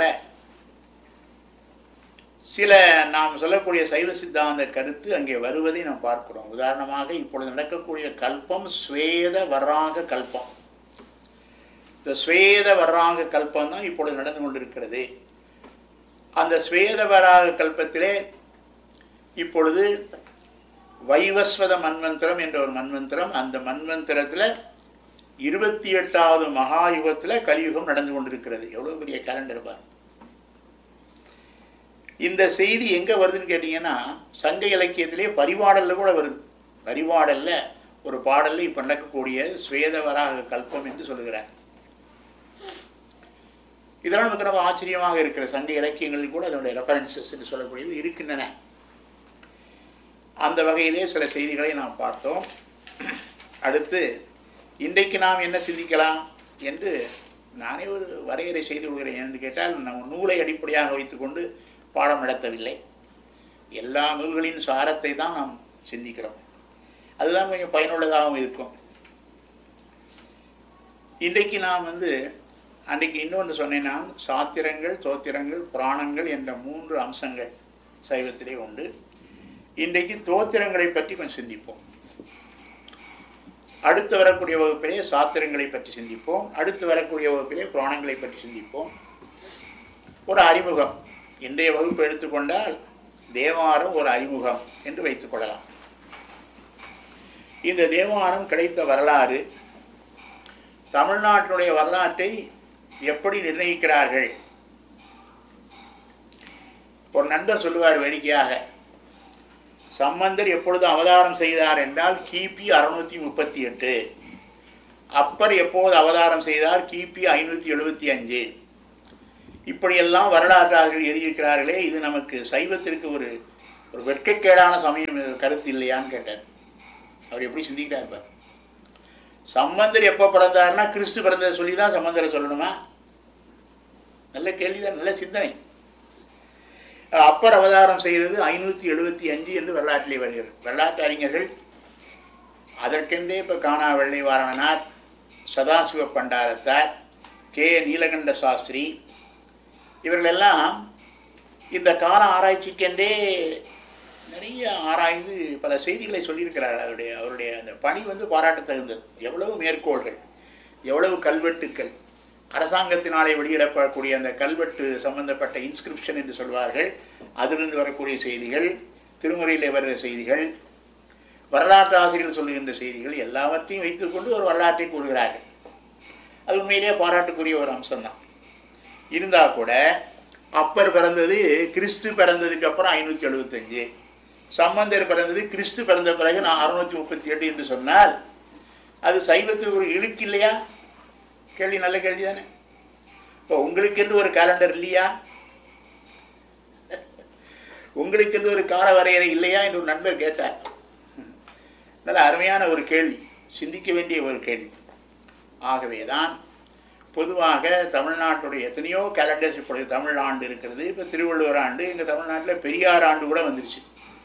சில நாம் சொல்லக்கூடிய சைவ சித்தாந்த கருத்து அங்கே வருவதை நாம் பார்க்கிறோம் உதாரணமாக இப்பொழுது நடக்கக்கூடிய கல்பம் ஸ்வேத வராக கல்பம் இந்த ஸ்வேத வராக கல்பம் தான் இப்பொழுது நடந்து கொண்டிருக்கிறது அந்த ஸ்வேத வராக கல்பத்திலே இப்பொழுது வைவஸ்வத மன்வந்திரம் என்ற ஒரு மன்வந்திரம் அந்த மன்வந்திரத்தில் இருபத்தி எட்டாவது மகாயுகத்தில் கலியுகம் நடந்து கொண்டிருக்கிறது எவ்வளோ பெரிய கேலண்டர் பாரு இந்த செய்தி எங்கே வருதுன்னு கேட்டிங்கன்னா சங்க இலக்கியத்திலே பரிபாடலில் கூட வருது பரிபாடலில் ஒரு பாடலில் இப்போ நடக்கக்கூடிய ஸ்வேதவராக கல்பம் என்று சொல்லுகிறார் இதெல்லாம் நமக்கு ரொம்ப ஆச்சரியமாக இருக்கிற சங்க இலக்கியங்களில் கூட அதனுடைய ரெஃபரன்சஸ் என்று சொல்லக்கூடியது இருக்கின்றன அந்த வகையிலே சில செய்திகளை நாம் பார்த்தோம் அடுத்து இன்றைக்கு நாம் என்ன சிந்திக்கலாம் என்று நானே ஒரு வரையறை செய்து கொள்கிறேன் என்று கேட்டால் நம்ம நூலை அடிப்படையாக வைத்துக்கொண்டு பாடம் நடத்தவில்லை எல்லா நூல்களின் சாரத்தை தான் நாம் சிந்திக்கிறோம் அதுதான் கொஞ்சம் பயனுள்ளதாகவும் இருக்கும் இன்றைக்கு நாம் வந்து அன்றைக்கு இன்னொன்று சொன்னேன் நான் சாத்திரங்கள் தோத்திரங்கள் புராணங்கள் என்ற மூன்று அம்சங்கள் சைவத்திலே உண்டு இன்றைக்கு தோத்திரங்களை பற்றி கொஞ்சம் சிந்திப்போம் அடுத்து வரக்கூடிய வகுப்பிலே சாத்திரங்களை பற்றி சிந்திப்போம் அடுத்து வரக்கூடிய வகுப்பிலே புராணங்களை பற்றி சிந்திப்போம் ஒரு அறிமுகம் இன்றைய வகுப்பு எடுத்துக்கொண்டால் தேவாரம் ஒரு அறிமுகம் என்று வைத்துக் கொள்ளலாம் இந்த தேவாரம் கிடைத்த வரலாறு தமிழ்நாட்டினுடைய வரலாற்றை எப்படி நிர்ணயிக்கிறார்கள் ஒரு நண்பர் சொல்லுவார் வேடிக்கையாக சம்பந்தர் எப்பொழுது அவதாரம் செய்தார் என்றால் கிபி அறுநூத்தி முப்பத்தி எட்டு அப்பர் எப்போது அவதாரம் செய்தார் கிபி ஐநூற்றி எழுபத்தி அஞ்சு இப்படியெல்லாம் வரலாற்றாளர்கள் எழுதியிருக்கிறார்களே இது நமக்கு சைவத்திற்கு ஒரு ஒரு வெட்கக்கேடான சமயம் கருத்து இல்லையான்னு கேட்டார் அவர் எப்படி சிந்திக்கிறார் பார் சம்பந்தர் எப்போ பிறந்தாருன்னா கிறிஸ்து பிறந்ததை சொல்லி தான் சம்பந்தரை சொல்லணுமா நல்ல கேள்விதான் நல்ல சிந்தனை அப்பர் அவதாரம் செய்தது ஐநூற்றி எழுபத்தி அஞ்சு என்று வரலாற்றிலே வருகிறது வரலாற்று அறிஞர்கள் அதற்கென்றே இப்போ காணா வெள்ளை வாரணனார் சதாசிவ பண்டாரத்தார் கே நீலகண்ட சாஸ்திரி இவர்களெல்லாம் இந்த கால ஆராய்ச்சிக்கென்றே நிறைய ஆராய்ந்து பல செய்திகளை சொல்லியிருக்கிறார்கள் அவருடைய அவருடைய அந்த பணி வந்து பாராட்டத் தகுந்தது எவ்வளவு மேற்கோள்கள் எவ்வளவு கல்வெட்டுக்கள் அரசாங்கத்தினாலே வெளியிடப்படக்கூடிய அந்த கல்வெட்டு சம்பந்தப்பட்ட இன்ஸ்கிரிப்ஷன் என்று சொல்வார்கள் அதிலிருந்து வரக்கூடிய செய்திகள் திருமுறையில் வருகிற செய்திகள் வரலாற்று ஆசிரியர்கள் சொல்லுகின்ற செய்திகள் எல்லாவற்றையும் வைத்துக்கொண்டு ஒரு வரலாற்றை கூறுகிறார்கள் அது உண்மையிலேயே பாராட்டுக்குரிய ஒரு அம்சம்தான் இருந்தால் கூட அப்பர் பிறந்தது கிறிஸ்து பிறந்ததுக்கு அப்புறம் ஐநூற்றி எழுபத்தஞ்சு சம்பந்தர் பிறந்தது கிறிஸ்து பிறந்த பிறகு நான் அறுநூத்தி முப்பத்தி எட்டு என்று சொன்னால் அது சைவத்துக்கு ஒரு இழுக்கு இல்லையா கேள்வி நல்ல கேள்வி தானே இப்போ உங்களுக்கென்று ஒரு கேலண்டர் இல்லையா உங்களுக்கென்று ஒரு கால வரையறை இல்லையா என்று ஒரு நண்பர் கேட்டார் நல்ல அருமையான ஒரு கேள்வி சிந்திக்க வேண்டிய ஒரு கேள்வி ஆகவே தான் பொதுவாக தமிழ்நாட்டுடைய எத்தனையோ கேலண்டர்ஸ் இப்பொழுது தமிழ் ஆண்டு இருக்கிறது இப்போ திருவள்ளுவர் ஆண்டு எங்கள் தமிழ்நாட்டில் பெரியார் ஆண்டு கூட வந்துருச்சு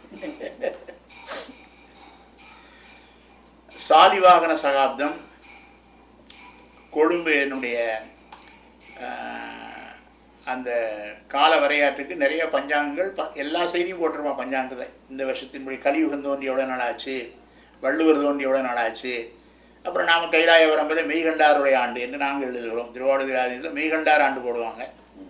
சாலிவாகன சகாப்தம் கொழும்பு என்னுடைய ஆஹ், அந்த கால வரையாற்றுக்கு நிறைய பஞ்சாங்கங்கள் ப- எல்லா செய்தியும் போட்டிருப்பான் பஞ்சாங்கத்தில் இந்த வருஷத்தின்படி கலியுகம் தோன்றி எவ்வளோ நாள் ஆச்சு வள்ளுவர் தோன்றி எவ்வளோ நாள் ஆச்சு அப்புறம் நாம் கைலாய வரம்பில் மெய்கண்டாருடைய ஆண்டு என்று நாங்கள் எழுதுகிறோம் திருவாவூர் மெய்கண்டார் ஆண்டு போடுவாங்க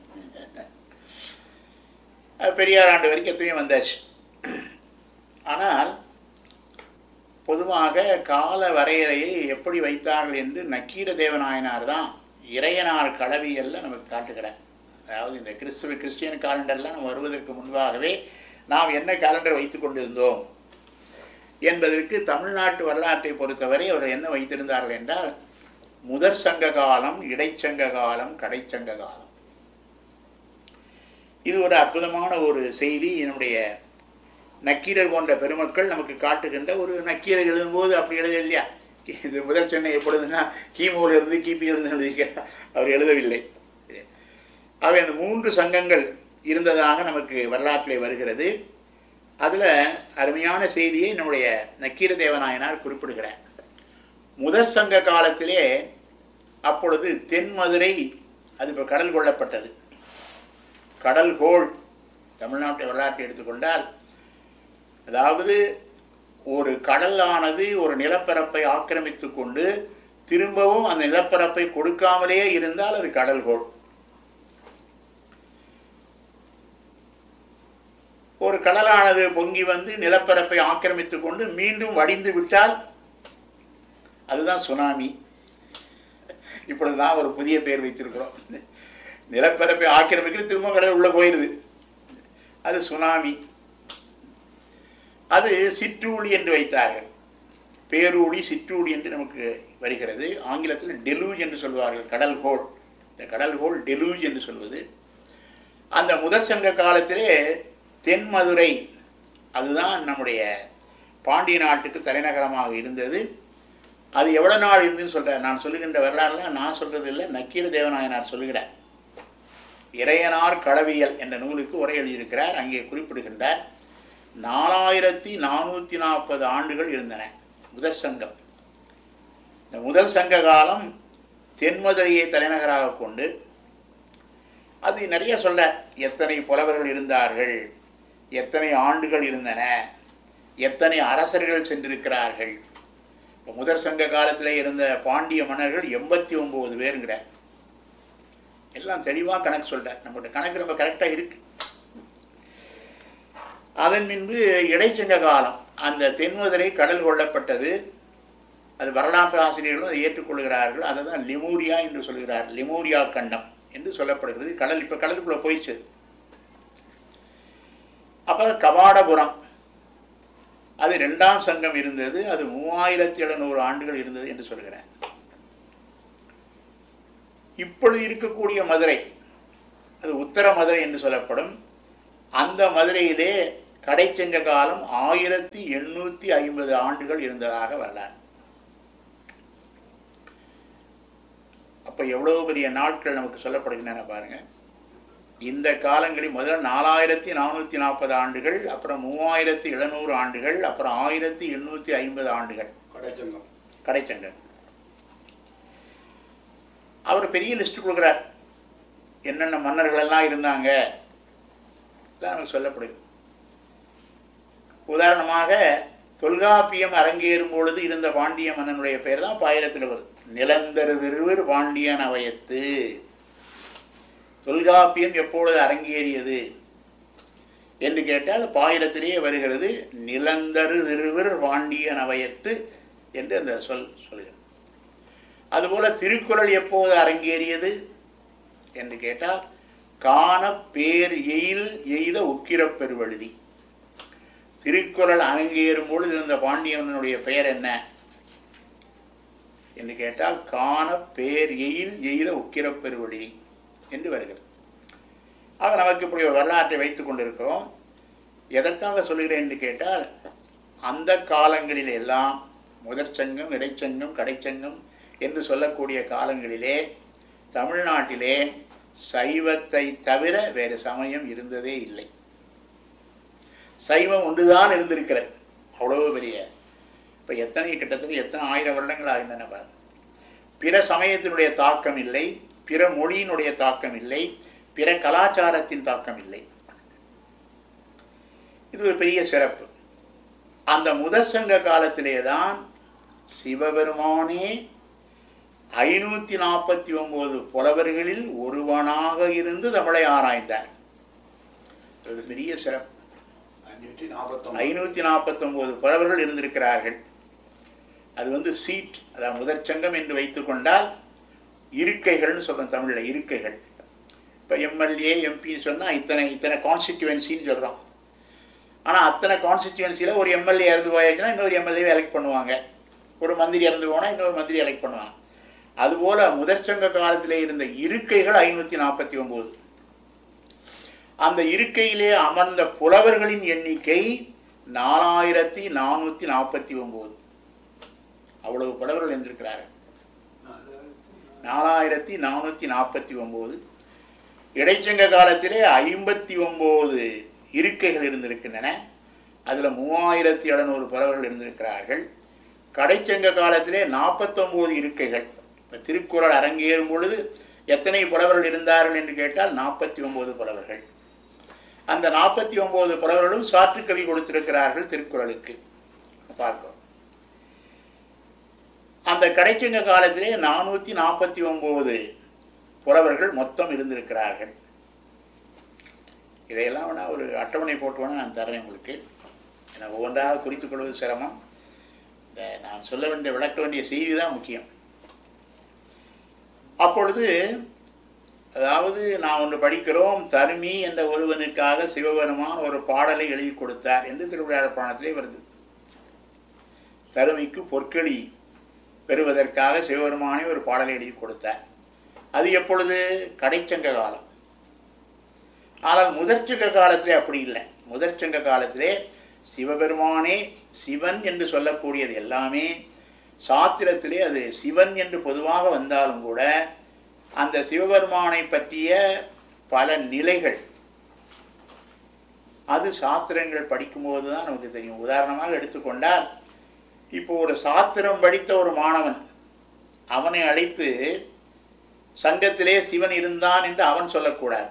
அது பெரியார் ஆண்டு வரைக்கும் எத்தனையும் வந்தாச்சு ஆனால் பொதுவாக கால வரையறையை எப்படி வைத்தார்கள் என்று நக்கீர தேவநாயனார் தான் இறையனார் களவியல்ல நமக்கு காட்டுகிறார் அதாவது இந்த கிறிஸ்துவ கிறிஸ்டியன் காலண்டர்லாம் நம்ம வருவதற்கு முன்பாகவே நாம் என்ன காலண்டர் வைத்து கொண்டிருந்தோம் என்பதற்கு தமிழ்நாட்டு வரலாற்றை பொறுத்தவரை அவர் என்ன வைத்திருந்தார்கள் என்றால் முதற் சங்க காலம் இடைச்சங்க காலம் கடைச்சங்க காலம் இது ஒரு அற்புதமான ஒரு செய்தி என்னுடைய நக்கீரர் போன்ற பெருமக்கள் நமக்கு காட்டுகின்ற ஒரு நக்கீரர் எழுதும்போது அப்படி எழுத இல்லையா இது முதல் சென்னை எப்பொழுதுன்னா கிமுல இருந்து கிபி இருந்து எழுதிக்க அவர் எழுதவில்லை அவை அந்த மூன்று சங்கங்கள் இருந்ததாக நமக்கு வரலாற்றிலே வருகிறது அதில் அருமையான செய்தியை நம்முடைய நக்கீர தேவநாயனார் குறிப்பிடுகிறார் முதற் சங்க காலத்திலே அப்பொழுது தென்மதுரை அது இப்போ கடல் கொள்ளப்பட்டது கடல் கோள் தமிழ்நாட்டு வரலாற்றை எடுத்துக்கொண்டால் அதாவது ஒரு கடலானது ஒரு நிலப்பரப்பை ஆக்கிரமித்து கொண்டு திரும்பவும் அந்த நிலப்பரப்பை கொடுக்காமலே இருந்தால் அது கடல்கோள் ஒரு கடலானது பொங்கி வந்து நிலப்பரப்பை ஆக்கிரமித்து கொண்டு மீண்டும் வடிந்து விட்டால் அதுதான் சுனாமி இப்பொழுது தான் ஒரு புதிய பெயர் வைத்திருக்கிறோம் நிலப்பரப்பை ஆக்கிரமிக்கிறது திரும்ப கடல் உள்ள போயிடுது அது சுனாமி அது சிற்றூழி என்று வைத்தார்கள் பேரூழி சிற்றூழி என்று நமக்கு வருகிறது ஆங்கிலத்தில் டெலூஜ் என்று சொல்வார்கள் கடல்கோள் இந்த கடல்கோள் டெலூஜ் என்று சொல்வது அந்த முதற் சங்க காலத்திலே தென்மதுரை அதுதான் நம்முடைய பாண்டிய நாட்டுக்கு தலைநகரமாக இருந்தது அது எவ்வளோ நாள் இருந்துன்னு சொல்கிறேன் நான் சொல்லுகின்ற வரலாறுலாம் நான் சொல்கிறது இல்லை நக்கீர தேவநாயனார் சொல்லுகிறார் இறையனார் களவியல் என்ற நூலுக்கு உரை எழுதியிருக்கிறார் அங்கே குறிப்பிடுகின்றார் நாலாயிரத்தி நானூற்றி நாற்பது ஆண்டுகள் இருந்தன முதற் சங்கம் இந்த முதல் சங்க காலம் தென்மதுரையை தலைநகராக கொண்டு அது நிறைய சொல்ல எத்தனை புலவர்கள் இருந்தார்கள் எத்தனை ஆண்டுகள் இருந்தன எத்தனை அரசர்கள் சென்றிருக்கிறார்கள் இப்போ முதற் சங்க காலத்தில் இருந்த பாண்டிய மன்னர்கள் எண்பத்தி ஒம்பது பேருங்கிறார் எல்லாம் தெளிவாக கணக்கு சொல்கிறார் நம்மளோட கணக்கு ரொம்ப கரெக்டாக இருக்கு அதன் பின்பு இடைச்சங்க காலம் அந்த தென்மதுரை கடல் கொள்ளப்பட்டது அது வரலாற்று ஆசிரியர்களும் அதை ஏற்றுக்கொள்கிறார்கள் அதை தான் லிமூரியா என்று சொல்கிறார் லிமூரியா கண்டம் என்று சொல்லப்படுகிறது கடல் இப்போ கடலுக்குள்ளே போயிடுச்சு அப்புறம் கபாடபுரம் அது ரெண்டாம் சங்கம் இருந்தது அது மூவாயிரத்தி எழுநூறு ஆண்டுகள் இருந்தது என்று சொல்கிறேன் இப்பொழுது இருக்கக்கூடிய மதுரை அது உத்தர மதுரை என்று சொல்லப்படும் அந்த மதுரையிலே கடைச்சங்க காலம் ஆயிரத்தி எண்ணூற்றி ஐம்பது ஆண்டுகள் இருந்ததாக வரலாறு அப்போ எவ்வளவு பெரிய நாட்கள் நமக்கு சொல்லப்படுகின்றன பாருங்க இந்த காலங்களில் முதல்ல நாலாயிரத்தி நானூற்றி நாற்பது ஆண்டுகள் அப்புறம் மூவாயிரத்தி எழுநூறு ஆண்டுகள் அப்புறம் ஆயிரத்தி எண்ணூற்றி ஐம்பது ஆண்டுகள் கடைச்சங்கம் கடைச்சங்கர் அவர் பெரிய லிஸ்ட் கொடுக்குறார் என்னென்ன மன்னர்கள் எல்லாம் இருந்தாங்க இதெல்லாம் நமக்கு சொல்லப்படுது உதாரணமாக தொல்காப்பியம் அரங்கேறும் பொழுது இருந்த பாண்டிய மன்னனுடைய பெயர் தான் பாயிரத்தில் வருது நிலந்தரு திருவர் பாண்டியன் அவையத்து தொல்காப்பியம் எப்பொழுது அரங்கேறியது என்று கேட்டால் பாயிரத்திலேயே வருகிறது நிலந்தரு திருவர் பாண்டியன் அவையத்து என்று அந்த சொல் சொல்கிறது அதுபோல திருக்குறள் எப்போது அரங்கேறியது என்று கேட்டால் காண பேர் எயில் எய்த உக்கிரப் பெருவழுதி திருக்குறள் அரங்கேறும் பொழுது இருந்த பாண்டியனுடைய பெயர் என்ன என்று கேட்டால் காண பேர் எயில் எய்த உக்கிரப் பெருவழுதி என்று வருகிறது ஆக நமக்கு இப்படி ஒரு வரலாற்றை வைத்துக் கொண்டிருக்கிறோம் எதற்காக சொல்கிறேன் என்று கேட்டால் அந்த காலங்களில் எல்லாம் முதற்சங்கம் இடைச்சங்கம் கடைச்சங்கம் என்று சொல்லக்கூடிய காலங்களிலே தமிழ்நாட்டிலே சைவத்தை தவிர வேறு சமயம் இருந்ததே இல்லை சைவம் ஒன்றுதான் இருந்திருக்கிறது அவ்வளவு பெரிய இப்போ எத்தனை கிட்டத்தட்ட எத்தனை ஆயிரம் வருடங்கள் ஆகின்றன பாரு பிற சமயத்தினுடைய தாக்கம் இல்லை பிற மொழியினுடைய தாக்கம் இல்லை பிற கலாச்சாரத்தின் தாக்கம் இல்லை இது ஒரு பெரிய சிறப்பு அந்த முதற் சங்க காலத்திலே தான் சிவபெருமானே ஐநூற்றி நாற்பத்தி ஒன்பது புலவர்களில் ஒருவனாக இருந்து தமிழை ஆராய்ந்தார் ஒரு பெரிய சிறப்பு அஞ்சூற்றி நாற்பத்தொம்பது ஐநூற்றி நாற்பத்தொம்போது புலவர்கள் இருந்திருக்கிறார்கள் அது வந்து சீட் அதாவது முதற்சங்கம் என்று வைத்துக்கொண்டால் இருக்கைகள்னு சொல்கிறோம் தமிழில் இருக்கைகள் இப்போ எம்எல்ஏ எம்பின்னு சொன்னால் இத்தனை இத்தனை கான்ஸ்டிடியூவன்சின்னு சொல்கிறோம் ஆனால் அத்தனை கான்ஸ்டிடியூவன்சியில் ஒரு எம்எல்ஏ இறந்து போயாச்சுன்னா இன்னொரு எம்எல்ஏ எலெக்ட் பண்ணுவாங்க ஒரு மந்திரி இறந்து போனால் இன்னொரு மந்திரி எலெக்ட் பண்ணுவாங்க அதுபோல் முதற்சங்க காலத்திலே இருந்த இருக்கைகள் ஐநூற்றி நாற்பத்தி ஒம்பது அந்த இருக்கையிலே அமர்ந்த புலவர்களின் எண்ணிக்கை நாலாயிரத்தி நானூற்றி நாற்பத்தி ஒம்பது அவ்வளவு புலவர்கள் இருந்திருக்கிறார்கள் நாலாயிரத்தி நானூற்றி நாற்பத்தி ஒம்பது இடைச்சங்க காலத்திலே ஐம்பத்தி ஒம்பது இருக்கைகள் இருந்திருக்கின்றன அதில் மூவாயிரத்தி எழுநூறு புலவர்கள் இருந்திருக்கிறார்கள் கடைச்சங்க காலத்திலே நாற்பத்தொம்போது இருக்கைகள் இப்போ திருக்குறள் அரங்கேறும் பொழுது எத்தனை புலவர்கள் இருந்தார்கள் என்று கேட்டால் நாற்பத்தி ஒம்பது புலவர்கள் அந்த நாற்பத்தி ஒன்பது புலவர்களும் சாற்று கவி கொடுத்திருக்கிறார்கள் திருக்குறளுக்கு பார்க்கிறோம் அந்த கடைச்சங்க காலத்திலே நானூற்றி நாற்பத்தி ஒன்பது புலவர்கள் மொத்தம் இருந்திருக்கிறார்கள் இதையெல்லாம் வேணா ஒரு அட்டவணை போட்டு வேணா நான் தர்றேன் உங்களுக்கு ஏன்னா ஒவ்வொன்றாக குறித்துக் கொள்வது சிரமம் இந்த நான் சொல்ல வேண்டிய விளக்க வேண்டிய செய்தி தான் முக்கியம் அப்பொழுது அதாவது நான் ஒன்று படிக்கிறோம் தருமி என்ற ஒருவனுக்காக சிவபெருமான் ஒரு பாடலை எழுதி கொடுத்தார் என்று திருவிழாடல் புராணத்திலே வருது தருமிக்கு பொற்களி பெறுவதற்காக சிவபெருமானே ஒரு பாடலை எழுதி கொடுத்தார் அது எப்பொழுது கடைச்சங்க காலம் ஆனால் முதற்சங்க காலத்திலே அப்படி இல்லை முதற்சங்க காலத்திலே சிவபெருமானே சிவன் என்று சொல்லக்கூடியது எல்லாமே சாத்திரத்திலே அது சிவன் என்று பொதுவாக வந்தாலும் கூட அந்த சிவபெருமானை பற்றிய பல நிலைகள் அது சாத்திரங்கள் படிக்கும்போது தான் நமக்கு தெரியும் உதாரணமாக எடுத்துக்கொண்டால் இப்போ ஒரு சாத்திரம் படித்த ஒரு மாணவன் அவனை அழைத்து சங்கத்திலே சிவன் இருந்தான் என்று அவன் சொல்லக்கூடாது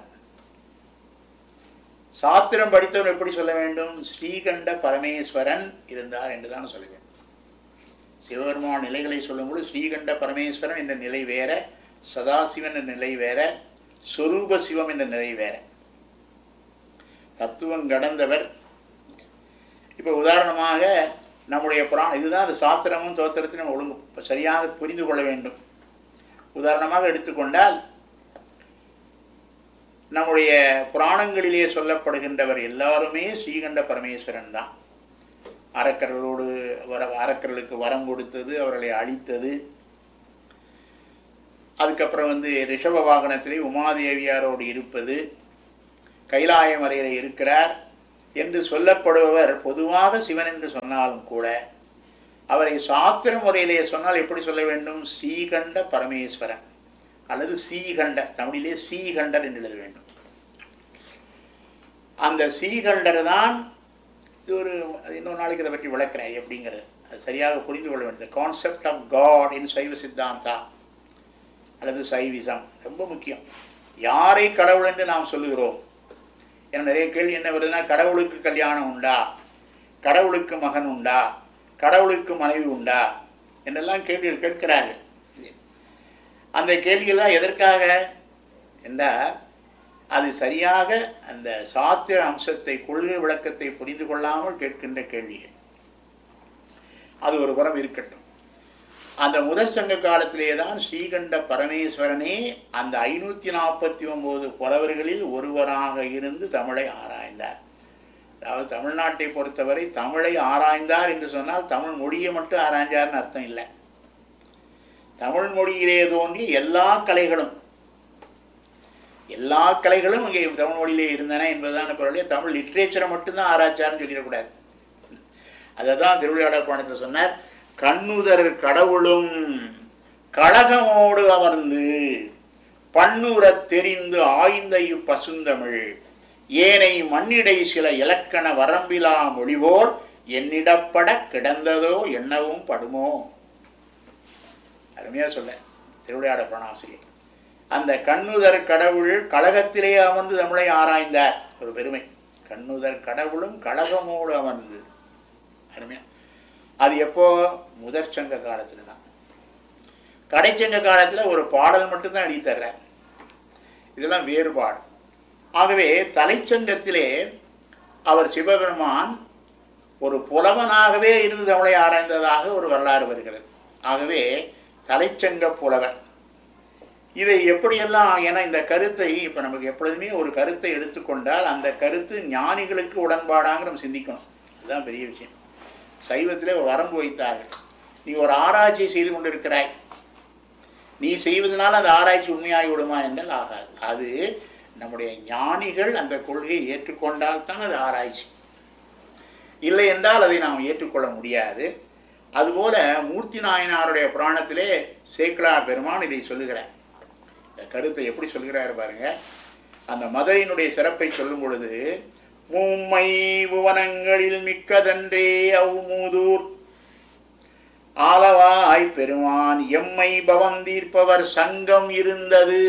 சாத்திரம் படித்தவன் எப்படி சொல்ல வேண்டும் ஸ்ரீகண்ட பரமேஸ்வரன் இருந்தார் என்று தான் சொல்ல வேண்டும் சிவபெருமான் நிலைகளை சொல்லும்போது ஸ்ரீகண்ட பரமேஸ்வரன் என்ற நிலை வேற சதாசிவன் என்ற நிலை வேற சொரூப சிவம் என்ற நிலை வேற தத்துவம் கடந்தவர் இப்போ உதாரணமாக நம்முடைய புராணம் இதுதான் அது சாத்திரமும் தோத்திரத்தையும் நம்ம ஒழுங்கு சரியாக புரிந்து கொள்ள வேண்டும் உதாரணமாக எடுத்துக்கொண்டால் நம்முடைய புராணங்களிலே சொல்லப்படுகின்றவர் எல்லாருமே ஸ்ரீகண்ட பரமேஸ்வரன் தான் அரக்கர்களோடு வர அரக்கர்களுக்கு வரம் கொடுத்தது அவர்களை அழித்தது அதுக்கப்புறம் வந்து ரிஷப வாகனத்திலே உமாதேவியாரோடு இருப்பது கைலாய மலையில் இருக்கிறார் என்று சொல்லப்படுபவர் பொதுவாக சிவன் என்று சொன்னாலும் கூட அவரை சாத்திர முறையிலே சொன்னால் எப்படி சொல்ல வேண்டும் ஸ்ரீகண்ட பரமேஸ்வரன் அல்லது சீகண்ட தமிழிலே சீகண்டர் என்று எழுத வேண்டும் அந்த சீகண்டர் தான் இது ஒரு அது இன்னொரு நாளைக்கு இதை பற்றி விளக்குறேன் எப்படிங்கிறது அது சரியாக புரிந்து கொள்ள வேண்டும் கான்செப்ட் ஆஃப் காட் இன் சைவ சித்தாந்தா அல்லது சைவிசம் ரொம்ப முக்கியம் யாரை கடவுள் என்று நாம் சொல்லுகிறோம் ஏன்னா நிறைய கேள்வி என்ன வருதுன்னா கடவுளுக்கு கல்யாணம் உண்டா கடவுளுக்கு மகன் உண்டா கடவுளுக்கு மனைவி உண்டா என்றெல்லாம் கேள்விகள் கேட்கிறார்கள் அந்த கேள்வியெல்லாம் எதற்காக என்றால் அது சரியாக அந்த சாத்திர அம்சத்தை கொள்கை விளக்கத்தை புரிந்து கொள்ளாமல் கேட்கின்ற கேள்விகள் அது ஒரு புறம் இருக்கட்டும் அந்த முதற் சங்க காலத்திலே தான் ஸ்ரீகண்ட பரமேஸ்வரனே அந்த ஐநூற்றி நாற்பத்தி ஒன்பது புலவர்களில் ஒருவராக இருந்து தமிழை ஆராய்ந்தார் அதாவது தமிழ்நாட்டை பொறுத்தவரை தமிழை ஆராய்ந்தார் என்று சொன்னால் தமிழ் மொழியை மட்டும் ஆராய்ந்தார்னு அர்த்தம் இல்லை தமிழ் மொழியிலே தோன்றிய எல்லா கலைகளும் எல்லா கலைகளும் இங்கே தமிழ் மொழியிலே இருந்தன என்பதுதான் பொருளே தமிழ் லிட்ரேச்சரை மட்டும்தான் ஆராய்ச்சார்னு சொல்லிடக்கூடாது அதை தான் திருவிளையாடல் பாடத்தில் சொன்னார் கண்ணுதர் கடவுளும் கழகமோடு அமர்ந்து பண்ணுறத் தெரிந்து ஆய்ந்த இப்பசுந்தமிழ் ஏனை மண்ணிடை சில இலக்கண வரம்பிலா மொழிவோர் என்னிடப்பட கிடந்ததோ என்னவும் படுமோ அருமையா சொல்ல திருவிளையாட பிரணாசிரியர் அந்த கண்ணுதர் கடவுள் கழகத்திலே அமர்ந்து தமிழை ஆராய்ந்தார் ஒரு பெருமை கண்ணுதர் கடவுளும் கழகமோடு அமர்ந்து அருமையா அது எப்போ முதற் சங்க காலத்துல தான் கடைச்சங்க காலத்துல ஒரு பாடல் மட்டும்தான் எழுதி தர்றார் இதெல்லாம் வேறுபாடு ஆகவே தலைச்சங்கத்திலே அவர் சிவபெருமான் ஒரு புலவனாகவே இருந்து தமிழை ஆராய்ந்ததாக ஒரு வரலாறு வருகிறது ஆகவே தலைச்சங்க புலவர் இதை எப்படியெல்லாம் ஏன்னா இந்த கருத்தை இப்போ நமக்கு எப்பொழுதுமே ஒரு கருத்தை எடுத்துக்கொண்டால் அந்த கருத்து ஞானிகளுக்கு உடன்பாடாங்க நம்ம சிந்திக்கணும் இதுதான் பெரிய விஷயம் சைவத்திலே ஒரு வரம்பு வைத்தார்கள் நீ ஒரு ஆராய்ச்சி செய்து கொண்டிருக்கிறாய் நீ செய்வதனால அந்த ஆராய்ச்சி உண்மையாகி விடுமா என்றால் ஆகாது அது நம்முடைய ஞானிகள் அந்த கொள்கையை ஏற்றுக்கொண்டால் தான் அது ஆராய்ச்சி இல்லை என்றால் அதை நாம் ஏற்றுக்கொள்ள முடியாது அதுபோல மூர்த்தி நாயனாருடைய புராணத்திலே சேக்கலார் பெருமான் இதை சொல்லுகிறார் இந்த கருத்தை எப்படி சொல்கிறார் பாருங்க அந்த மதுரையினுடைய சிறப்பை சொல்லும் பொழுது மும்மை புவனங்களில் மிக்கதன்றே அவ்மூதூர் ஆலவாய் பெருமான் எம்மை பவம் தீர்ப்பவர் சங்கம் இருந்தது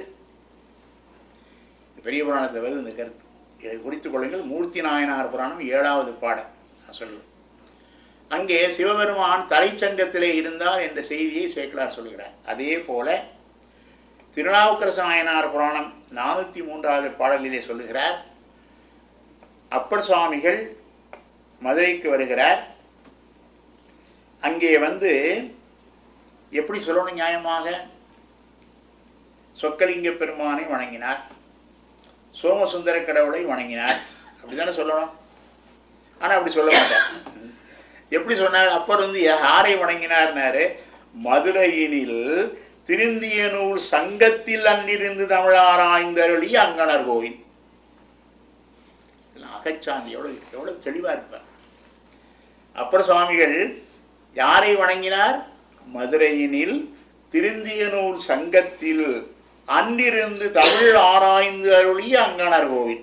பெரிய புராணத்தில் வருது இந்த கருத்து இதை குறித்துக் கொள்ளுங்கள் மூர்த்தி நாயனார் புராணம் ஏழாவது பாடல் நான் சொல்லுவேன் அங்கே சிவபெருமான் தலைச்சங்கத்திலே இருந்தார் என்ற செய்தியை சேக்கலார் சொல்கிறார் அதே போல திருநாவுக்கரசு நாயனார் புராணம் நானூற்றி மூன்றாவது பாடலிலே சொல்லுகிறார் அப்பர் சுவாமிகள் மதுரைக்கு வருகிறார் அங்கே வந்து எப்படி சொல்லணும் நியாயமாக சொக்கலிங்க பெருமானை வணங்கினார் சோமசுந்தர கடவுளை வணங்கினார் அப்படிதானே சொல்லணும் ஆனால் அப்படி சொல்ல மாட்டார் எப்படி சொன்னார் அப்பர் வந்து யாரை வணங்கினார்னாரு மதுரையினில் திருந்திய நூல் சங்கத்தில் அன்றிருந்து தமிழாராய்ந்தருளி அங்கனர் கோவில் இதெல்லாம் அகச்சாமி எவ்வளவு எவ்வளவு தெளிவா இருப்பார் அப்பர் சுவாமிகள் யாரை வணங்கினார் மதுரையினில் திருந்திய நூல் சங்கத்தில் அன்றிருந்து தமிழ் ஆராய்ந்து அருளி அங்கனர் கோவில்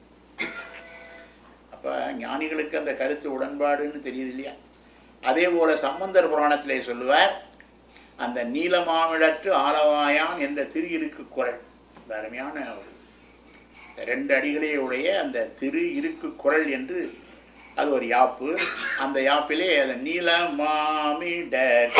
அப்ப ஞானிகளுக்கு அந்த கருத்து உடன்பாடுன்னு தெரியுது இல்லையா அதே போல சம்பந்தர் புராணத்திலே சொல்லுவார் அந்த நீலமாமிழற்று ஆலவாயான் என்ற திரு இருக்கு குரல் இந்த அருமையான ஒரு ரெண்டு அடிகளே உடைய அந்த திரு இருக்கு குரல் என்று அது ஒரு யாப்பு அந்த யாப்பிலே அந்த நீல மாமிடர்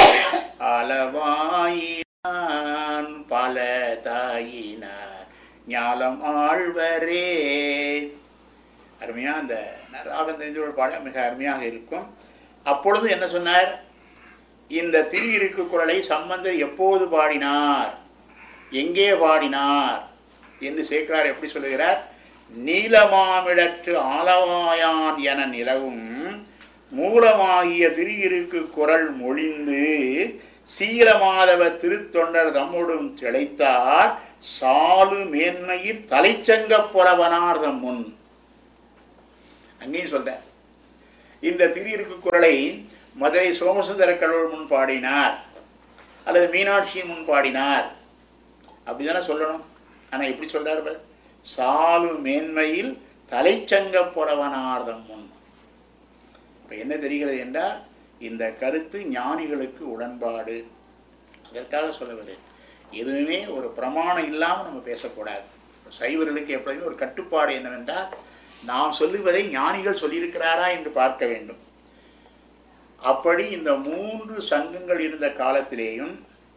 அளவாயினான் பல தாயினார் ஞாலம் ஆழ்வரே அருமையா அந்த ராகம் தெரிஞ்ச பாடம் மிக அருமையாக இருக்கும் அப்பொழுது என்ன சொன்னார் இந்த திரு இருக்கு குரலை சம்பந்தர் எப்போது பாடினார் எங்கே பாடினார் என்று சேக்கரார் எப்படி சொல்லுகிறார் நீலமாமிடற்று ஆலவாயான் என நிலவும் மூலமாகிய திரு இருக்கு குரல் மொழிந்து சீலமாதவ திருத்தொண்டர் தம்மோடும் திளைத்தார் சாலு மேன்மையில் தலைச்சங்க புலவனார் தம் முன் அங்கேயும் சொல்றேன் இந்த திரு குரலை மதுரை சோமசுந்தர கடவுள் முன் பாடினார் அல்லது மீனாட்சியின் முன் பாடினார் அப்படிதானே சொல்லணும் ஆனா எப்படி சொல்றாரு பாரு? சாலு மேன்மையில் தலைச்சங்க புலவனார்தம் முன் இப்ப என்ன தெரிகிறது என்றால் இந்த கருத்து ஞானிகளுக்கு உடன்பாடு அதற்காக சொல்லவில்லை எதுவுமே ஒரு பிரமாணம் இல்லாமல் நம்ம பேசக்கூடாது சைவர்களுக்கு எப்பொழுதுமே ஒரு கட்டுப்பாடு என்னவென்றால் நாம் சொல்லுவதை ஞானிகள் சொல்லியிருக்கிறாரா என்று பார்க்க வேண்டும் அப்படி இந்த மூன்று சங்கங்கள் இருந்த காலத்திலேயும்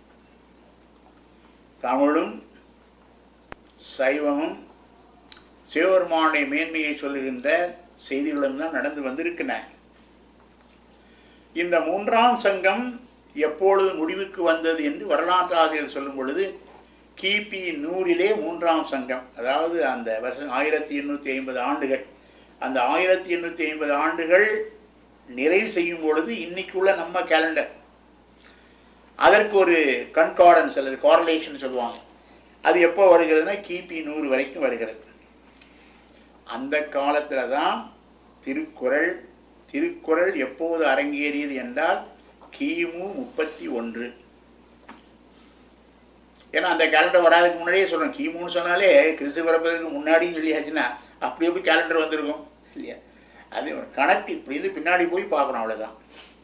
தமிழும் சைவமும் சிவபெருமானுடைய மேன்மையை சொல்லுகின்ற செய்திகளும் தான் நடந்து வந்திருக்கின்றன இந்த மூன்றாம் சங்கம் எப்பொழுது முடிவுக்கு வந்தது என்று வரலாற்று ஆசிரியர் சொல்லும் பொழுது கிபி நூறிலே மூன்றாம் சங்கம் அதாவது அந்த வருஷம் ஆயிரத்தி எண்ணூற்றி ஐம்பது ஆண்டுகள் அந்த ஆயிரத்தி எண்ணூற்றி ஐம்பது ஆண்டுகள் நிறைவு செய்யும் பொழுது இன்னைக்குள்ள நம்ம கேலண்டர் அதற்கு ஒரு கன்கார்டன்ஸ் அல்லது காரலேஷன் சொல்லுவாங்க அது எப்போ வருகிறதுனா கிபி நூறு வரைக்கும் வருகிறது அந்த காலத்தில் தான் திருக்குறள் திருக்குறள் எப்போது அரங்கேறியது என்றால் கிமு முப்பத்தி ஒன்று ஏன்னா அந்த கேலண்டர் வராதுக்கு முன்னாடியே சொல்றோம் கிமுன்னு சொன்னாலே கிறிஸ்து பிறப்பதற்கு முன்னாடியும் சொல்லியாச்சுன்னா அப்படியே போய் கேலண்டர் வந்திருக்கும் இல்லையா அது ஒரு கணக்கு இப்படி இருந்து பின்னாடி போய் பார்க்கணும் அவ்வளவுதான்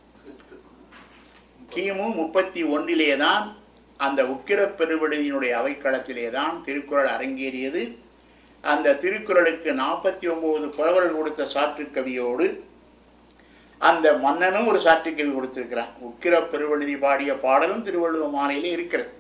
கிமு முப்பத்தி ஒன்றிலே தான் அந்த உக்கிர பெருவெளியினுடைய அவைக்களத்திலே தான் திருக்குறள் அரங்கேறியது அந்த திருக்குறளுக்கு நாற்பத்தி ஒன்பது புலவர்கள் கொடுத்த சாற்றுக்கவியோடு அந்த மன்னனும் ஒரு சாற்றுக்கவி கொடுத்திருக்கிறான் உக்கிர பெருவெழுதி பாடிய பாடலும் திருவள்ளுவ மாலையிலே இருக்கிறது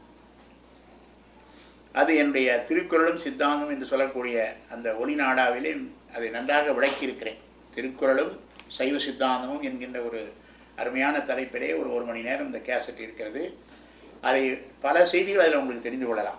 அது என்னுடைய திருக்குறளும் சித்தாந்தம் என்று சொல்லக்கூடிய அந்த ஒளிநாடாவிலே அதை நன்றாக விளக்கியிருக்கிறேன் திருக்குறளும் சைவ சித்தாந்தமும் என்கின்ற ஒரு அருமையான தலைப்பிலே ஒரு ஒரு மணி நேரம் இந்த கேசட் இருக்கிறது அதை பல செய்திகள் அதில் உங்களுக்கு தெரிந்து கொள்ளலாம்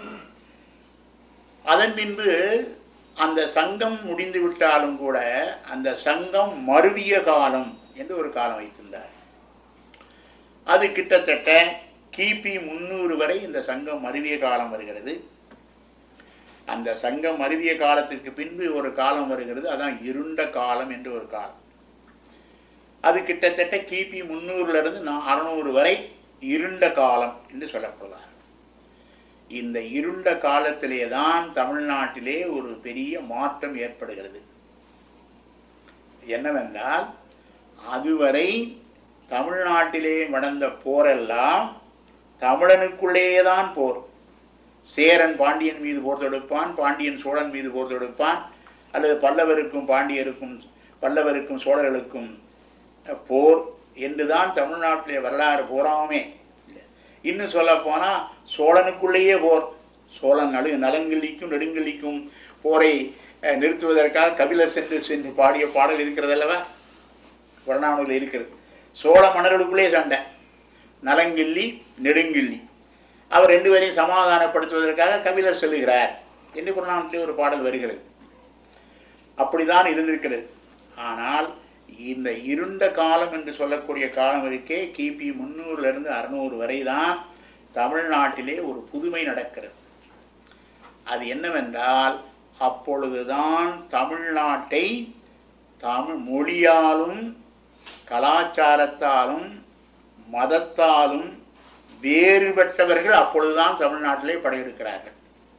அதன் பின்பு அந்த சங்கம் முடிந்து விட்டாலும் கூட அந்த சங்கம் மருவிய காலம் என்று ஒரு காலம் வைத்திருந்தார் அது கிட்டத்தட்ட கிபி முன்னூறு வரை இந்த சங்கம் மருவிய காலம் வருகிறது அந்த சங்கம் மருவிய காலத்திற்கு பின்பு ஒரு காலம் வருகிறது அதான் இருண்ட காலம் என்று ஒரு காலம் அது கிட்டத்தட்ட கிபி முன்னூறுல இருந்து நான் அறுநூறு வரை இருண்ட காலம் என்று சொல்லப்படுவார் இந்த இருண்ட காலத்திலே தான் தமிழ்நாட்டிலே ஒரு பெரிய மாற்றம் ஏற்படுகிறது என்னவென்றால் அதுவரை தமிழ்நாட்டிலே நடந்த போரெல்லாம் தமிழனுக்குள்ளேயே தான் போர் சேரன் பாண்டியன் மீது போர் தொடுப்பான் பாண்டியன் சோழன் மீது போர் தொடுப்பான் அல்லது பல்லவருக்கும் பாண்டியருக்கும் பல்லவருக்கும் சோழர்களுக்கும் போர் என்றுதான் தமிழ்நாட்டிலே வரலாறு போறாமே இன்னும் சொல்ல போனா சோழனுக்குள்ளேயே போர் சோழன் நலு நலங்கிள்ளிக்கும் நெடுங்கிள்ளிக்கும் போரை அஹ், நிறுத்துவதற்காக கபிலர் சென்று சென்று பாடிய பாடல் இருக்கிறது அல்லவா புறநானூரில் இருக்கிறது சோழ மன்னர்களுக்குள்ளே சண்டை நலங்கிள்ளி நெடுங்கிள்ளி அவர் ரெண்டு பேரையும் சமாதானப்படுத்துவதற்காக கபிலர் செல்லுகிறார் என்று புறநானூற்றிலே ஒரு பாடல் வருகிறது அப்படிதான் இருந்திருக்கிறது ஆனால் இந்த இருண்ட காலம் என்று சொல்லக்கூடிய காலம் இருக்கே கிபி முந்நூறுல இருந்து அறுநூறு வரை தான் தமிழ்நாட்டிலே ஒரு புதுமை நடக்கிறது அது என்னவென்றால் அப்பொழுதுதான் தமிழ்நாட்டை தமிழ் மொழியாலும் கலாச்சாரத்தாலும் மதத்தாலும் வேறுபட்டவர்கள் அப்பொழுதுதான் தமிழ்நாட்டிலே படையெடுக்கிறார்கள்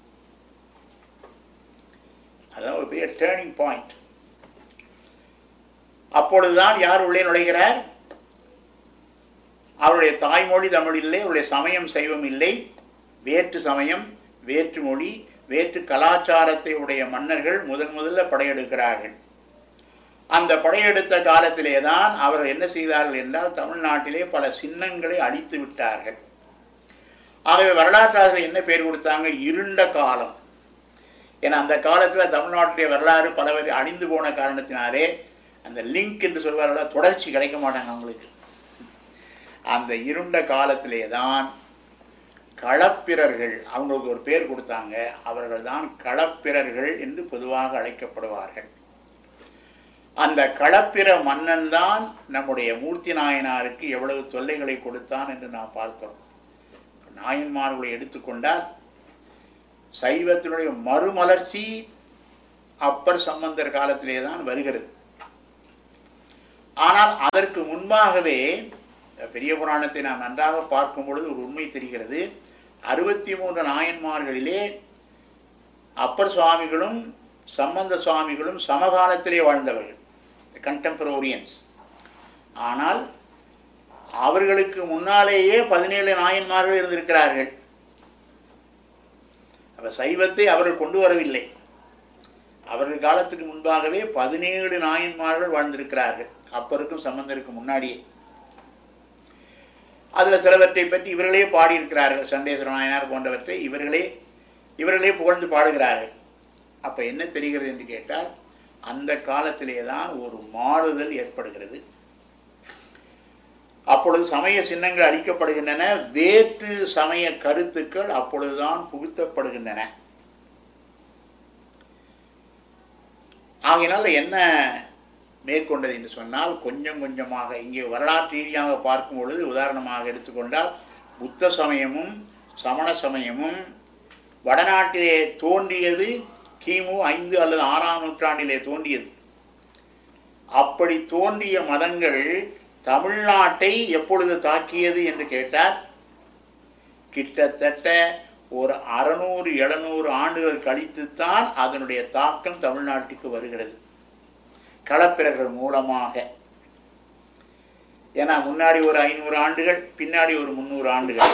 அதான் ஒரு பெரிய டேர்னிங் பாயிண்ட் அப்பொழுதுதான் யார் உள்ளே நுழைகிறார் அவருடைய தாய்மொழி தமிழ் இல்லை அவருடைய சமயம் சைவம் இல்லை வேற்று சமயம் வேற்று மொழி வேற்று கலாச்சாரத்தை உடைய மன்னர்கள் முதன் முதல்ல படையெடுக்கிறார்கள் அந்த படையெடுத்த காலத்திலே தான் அவர்கள் என்ன செய்தார்கள் என்றால் தமிழ்நாட்டிலே பல சின்னங்களை அழித்து விட்டார்கள் ஆகவே வரலாற்றாளர்கள் என்ன பேர் கொடுத்தாங்க இருண்ட காலம் ஏன்னா அந்த காலத்தில் தமிழ்நாட்டுடைய வரலாறு பலவரை அழிந்து போன காரணத்தினாலே அந்த லிங்க் என்று சொல்வார்கள் தொடர்ச்சி கிடைக்க மாட்டாங்க அவங்களுக்கு அந்த இருண்ட காலத்திலே தான் களப்பிரர்கள் அவங்களுக்கு ஒரு பேர் கொடுத்தாங்க அவர்கள் தான் களப்பிரர்கள் என்று பொதுவாக அழைக்கப்படுவார்கள் அந்த களப்பிர மன்னன் தான் நம்முடைய மூர்த்தி நாயனாருக்கு எவ்வளவு தொல்லைகளை கொடுத்தான் என்று நாம் பார்க்கிறோம் நாயன்மார்களை எடுத்துக்கொண்டால் சைவத்தினுடைய மறுமலர்ச்சி அப்பர் சம்பந்தர் காலத்திலே தான் வருகிறது ஆனால் அதற்கு முன்பாகவே பெரிய புராணத்தை நாம் நன்றாக பார்க்கும் பொழுது ஒரு உண்மை தெரிகிறது அறுபத்தி மூன்று நாயன்மார்களிலே அப்பர் சுவாமிகளும் சம்பந்த சுவாமிகளும் சமகாலத்திலே வாழ்ந்தவர்கள் கண்டெம்பரோரியன்ஸ் ஆனால் அவர்களுக்கு முன்னாலேயே பதினேழு நாயன்மார்கள் இருந்திருக்கிறார்கள் அப்ப சைவத்தை அவர்கள் கொண்டு வரவில்லை அவர்கள் காலத்துக்கு முன்பாகவே பதினேழு நாயன்மார்கள் வாழ்ந்திருக்கிறார்கள் அப்பருக்கும் சம்பந்தருக்கு முன்னாடியே அதுல சிலவற்றை பற்றி இவர்களே பாடியிருக்கிறார்கள் சண்டேஸ்வர நாயனார் போன்றவற்றை இவர்களே இவர்களே புகழ்ந்து பாடுகிறார்கள் அப்ப என்ன தெரிகிறது என்று கேட்டால் அந்த காலத்திலே தான் ஒரு மாறுதல் ஏற்படுகிறது அப்பொழுது சமய சின்னங்கள் அளிக்கப்படுகின்றன வேற்று சமய கருத்துக்கள் அப்பொழுதுதான் புகுத்தப்படுகின்றன ஆகையினால என்ன மேற்கொண்டது என்று சொன்னால் கொஞ்சம் கொஞ்சமாக இங்கே வரலாற்று ரீதியாக பார்க்கும் பொழுது உதாரணமாக எடுத்துக்கொண்டால் புத்த சமயமும் சமண சமயமும் வடநாட்டிலே தோன்றியது கிமு ஐந்து அல்லது ஆறாம் நூற்றாண்டிலே தோன்றியது அப்படி தோன்றிய மதங்கள் தமிழ்நாட்டை எப்பொழுது தாக்கியது என்று கேட்டால் கிட்டத்தட்ட ஒரு அறநூறு எழுநூறு ஆண்டுகள் கழித்துத்தான் அதனுடைய தாக்கம் தமிழ்நாட்டுக்கு வருகிறது களப்பிரர்கள் மூலமாக ஏன்னா முன்னாடி ஒரு ஐநூறு ஆண்டுகள் பின்னாடி ஒரு முந்நூறு ஆண்டுகள்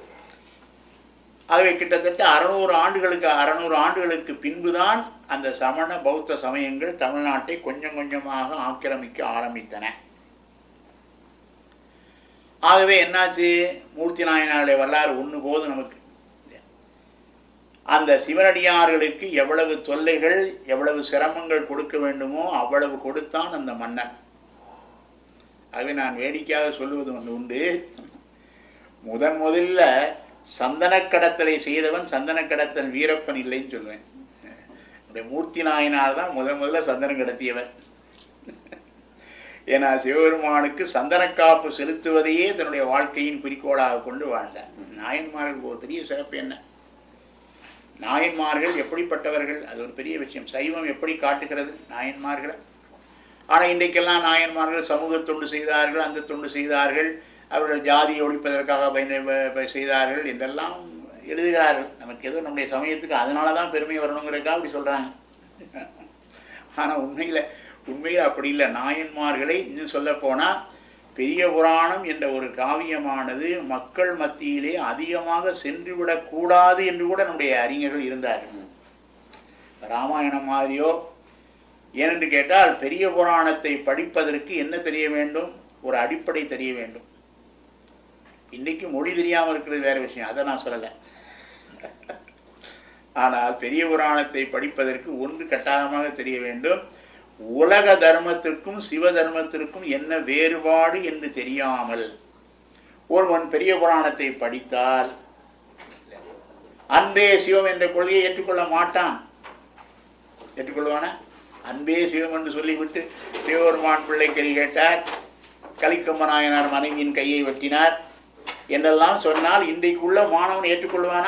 ஆகவே கிட்டத்தட்ட அறநூறு ஆண்டுகளுக்கு அறநூறு ஆண்டுகளுக்கு பின்புதான் அந்த சமண பௌத்த சமயங்கள் தமிழ்நாட்டை கொஞ்சம் கொஞ்சமாக ஆக்கிரமிக்க ஆரம்பித்தன ஆகவே என்னாச்சு மூர்த்தி நாயனாருடைய வரலாறு ஒன்று போது நமக்கு அந்த சிவனடியார்களுக்கு எவ்வளவு தொல்லைகள் எவ்வளவு சிரமங்கள் கொடுக்க வேண்டுமோ அவ்வளவு கொடுத்தான் அந்த மன்னன் ஆகவே நான் வேடிக்கையாக சொல்லுவது ஒன்று உண்டு முதன் முதல்ல சந்தன கடத்தலை செய்தவன் சந்தன கடத்தல் வீரப்பன் இல்லைன்னு சொல்லுவேன் என்னுடைய மூர்த்தி நாயனார் தான் முதன் முதல்ல சந்தனம் கடத்தியவன் ஏன்னா சிவபெருமானுக்கு சந்தனக்காப்பு செலுத்துவதையே தன்னுடைய வாழ்க்கையின் குறிக்கோளாக கொண்டு வாழ்ந்தார் நாயன்மார்களுக்கு ஒரு பெரிய சிறப்பு என்ன நாயன்மார்கள் எப்படிப்பட்டவர்கள் அது ஒரு பெரிய விஷயம் சைவம் எப்படி காட்டுகிறது நாயன்மார்களை ஆனால் இன்றைக்கெல்லாம் நாயன்மார்கள் சமூக தொண்டு செய்தார்கள் அந்த தொண்டு செய்தார்கள் அவர்கள் ஜாதியை ஒழிப்பதற்காக பயன ப- செய்தார்கள் என்றெல்லாம் எழுதுகிறார்கள் நமக்கு ஏதோ நம்முடைய சமயத்துக்கு அதனால தான் பெருமை வரணுங்கிறதுக்காக அப்படி சொல்கிறாங்க ஆனால் உண்மையில் உண்மையில் அப்படி இல்லை நாயன்மார்களை இன்னும் சொல்ல போனால் பெரிய புராணம் என்ற ஒரு காவியமானது மக்கள் மத்தியிலே அதிகமாக சென்றுவிடக்கூடாது என்று கூட நம்முடைய அறிஞர்கள் இருந்தார்கள் ராமாயணம் மாதிரியோ ஏனென்று கேட்டால் பெரிய புராணத்தை படிப்பதற்கு என்ன தெரிய வேண்டும் ஒரு அடிப்படை தெரிய வேண்டும் இன்னைக்கு மொழி தெரியாமல் இருக்கிறது வேற விஷயம் அதை நான் சொல்லலை ஆனால் பெரிய புராணத்தை படிப்பதற்கு ஒன்று கட்டாயமாக தெரிய வேண்டும் உலக தர்மத்திற்கும் சிவ தர்மத்திற்கும் என்ன வேறுபாடு என்று தெரியாமல் ஒருவன் பெரிய புராணத்தை படித்தால் அன்பே சிவம் என்ற கொள்கையை ஏற்றுக்கொள்ள மாட்டான் ஏற்றுக்கொள்வானா அன்பே சிவம் என்று சொல்லிவிட்டு சிவபெருமான் பிள்ளை கறி கேட்டார் கலிக்கம்ம நாயனார் மனைவியின் கையை வெட்டினார் என்றெல்லாம் சொன்னால் இன்றைக்குள்ள மாணவன் ஏற்றுக்கொள்வானா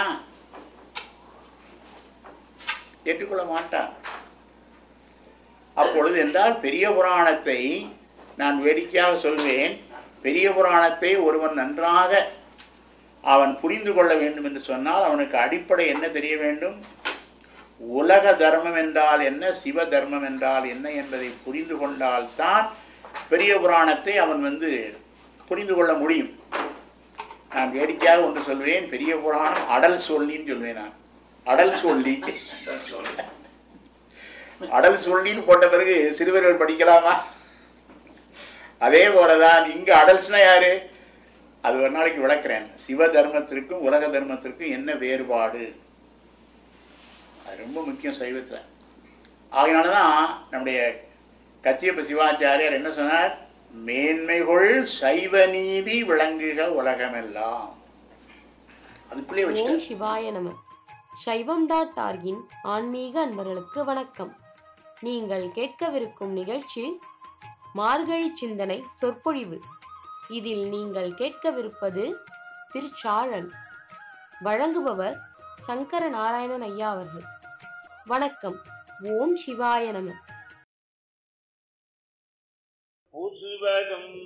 ஏற்றுக்கொள்ள மாட்டான் அப்பொழுது என்றால் பெரிய புராணத்தை நான் வேடிக்கையாக சொல்வேன் பெரிய புராணத்தை ஒருவன் நன்றாக அவன் புரிந்து கொள்ள வேண்டும் என்று சொன்னால் அவனுக்கு அடிப்படை என்ன தெரிய வேண்டும் உலக தர்மம் என்றால் என்ன சிவ தர்மம் என்றால் என்ன என்பதை புரிந்து கொண்டால்தான் பெரிய புராணத்தை அவன் வந்து புரிந்து கொள்ள முடியும் நான் வேடிக்கையாக ஒன்று சொல்வேன் பெரிய புராணம் அடல் சொல்லின்னு சொல்வேன் நான் அடல் சொல்லி அடல் சொல்லின்னு போட்ட பிறகு சிறுவர்கள் படிக்கலாமா அதே போலதான் இங்க அடல்ஸ்னா யாரு அது ஒரு நாளைக்கு விளக்குறேன் சிவ தர்மத்திற்கும் உலக தர்மத்திற்கும் என்ன வேறுபாடு அது ரொம்ப முக்கியம் சைவத்துல ஆகையினாலதான் நம்முடைய கச்சியப்ப சிவாச்சாரியார் என்ன சொன்னார் மேன்மைகள் சைவ நீதி விளங்குக உலகமெல்லாம் அதுக்குள்ளே ஓம் வச்சுட்டார் சிவாய நம சைவம் டாட் ஆர்கின் ஆன்மீக அன்பர்களுக்கு வணக்கம் நீங்கள் கேட்கவிருக்கும் நிகழ்ச்சி மார்கழி சிந்தனை சொற்பொழிவு இதில் நீங்கள் கேட்கவிருப்பது திருச்சாழல் வழங்குபவர் சங்கர நாராயணன் ஐயா அவர்கள் வணக்கம் ஓம் சிவாய நம புதுவகம்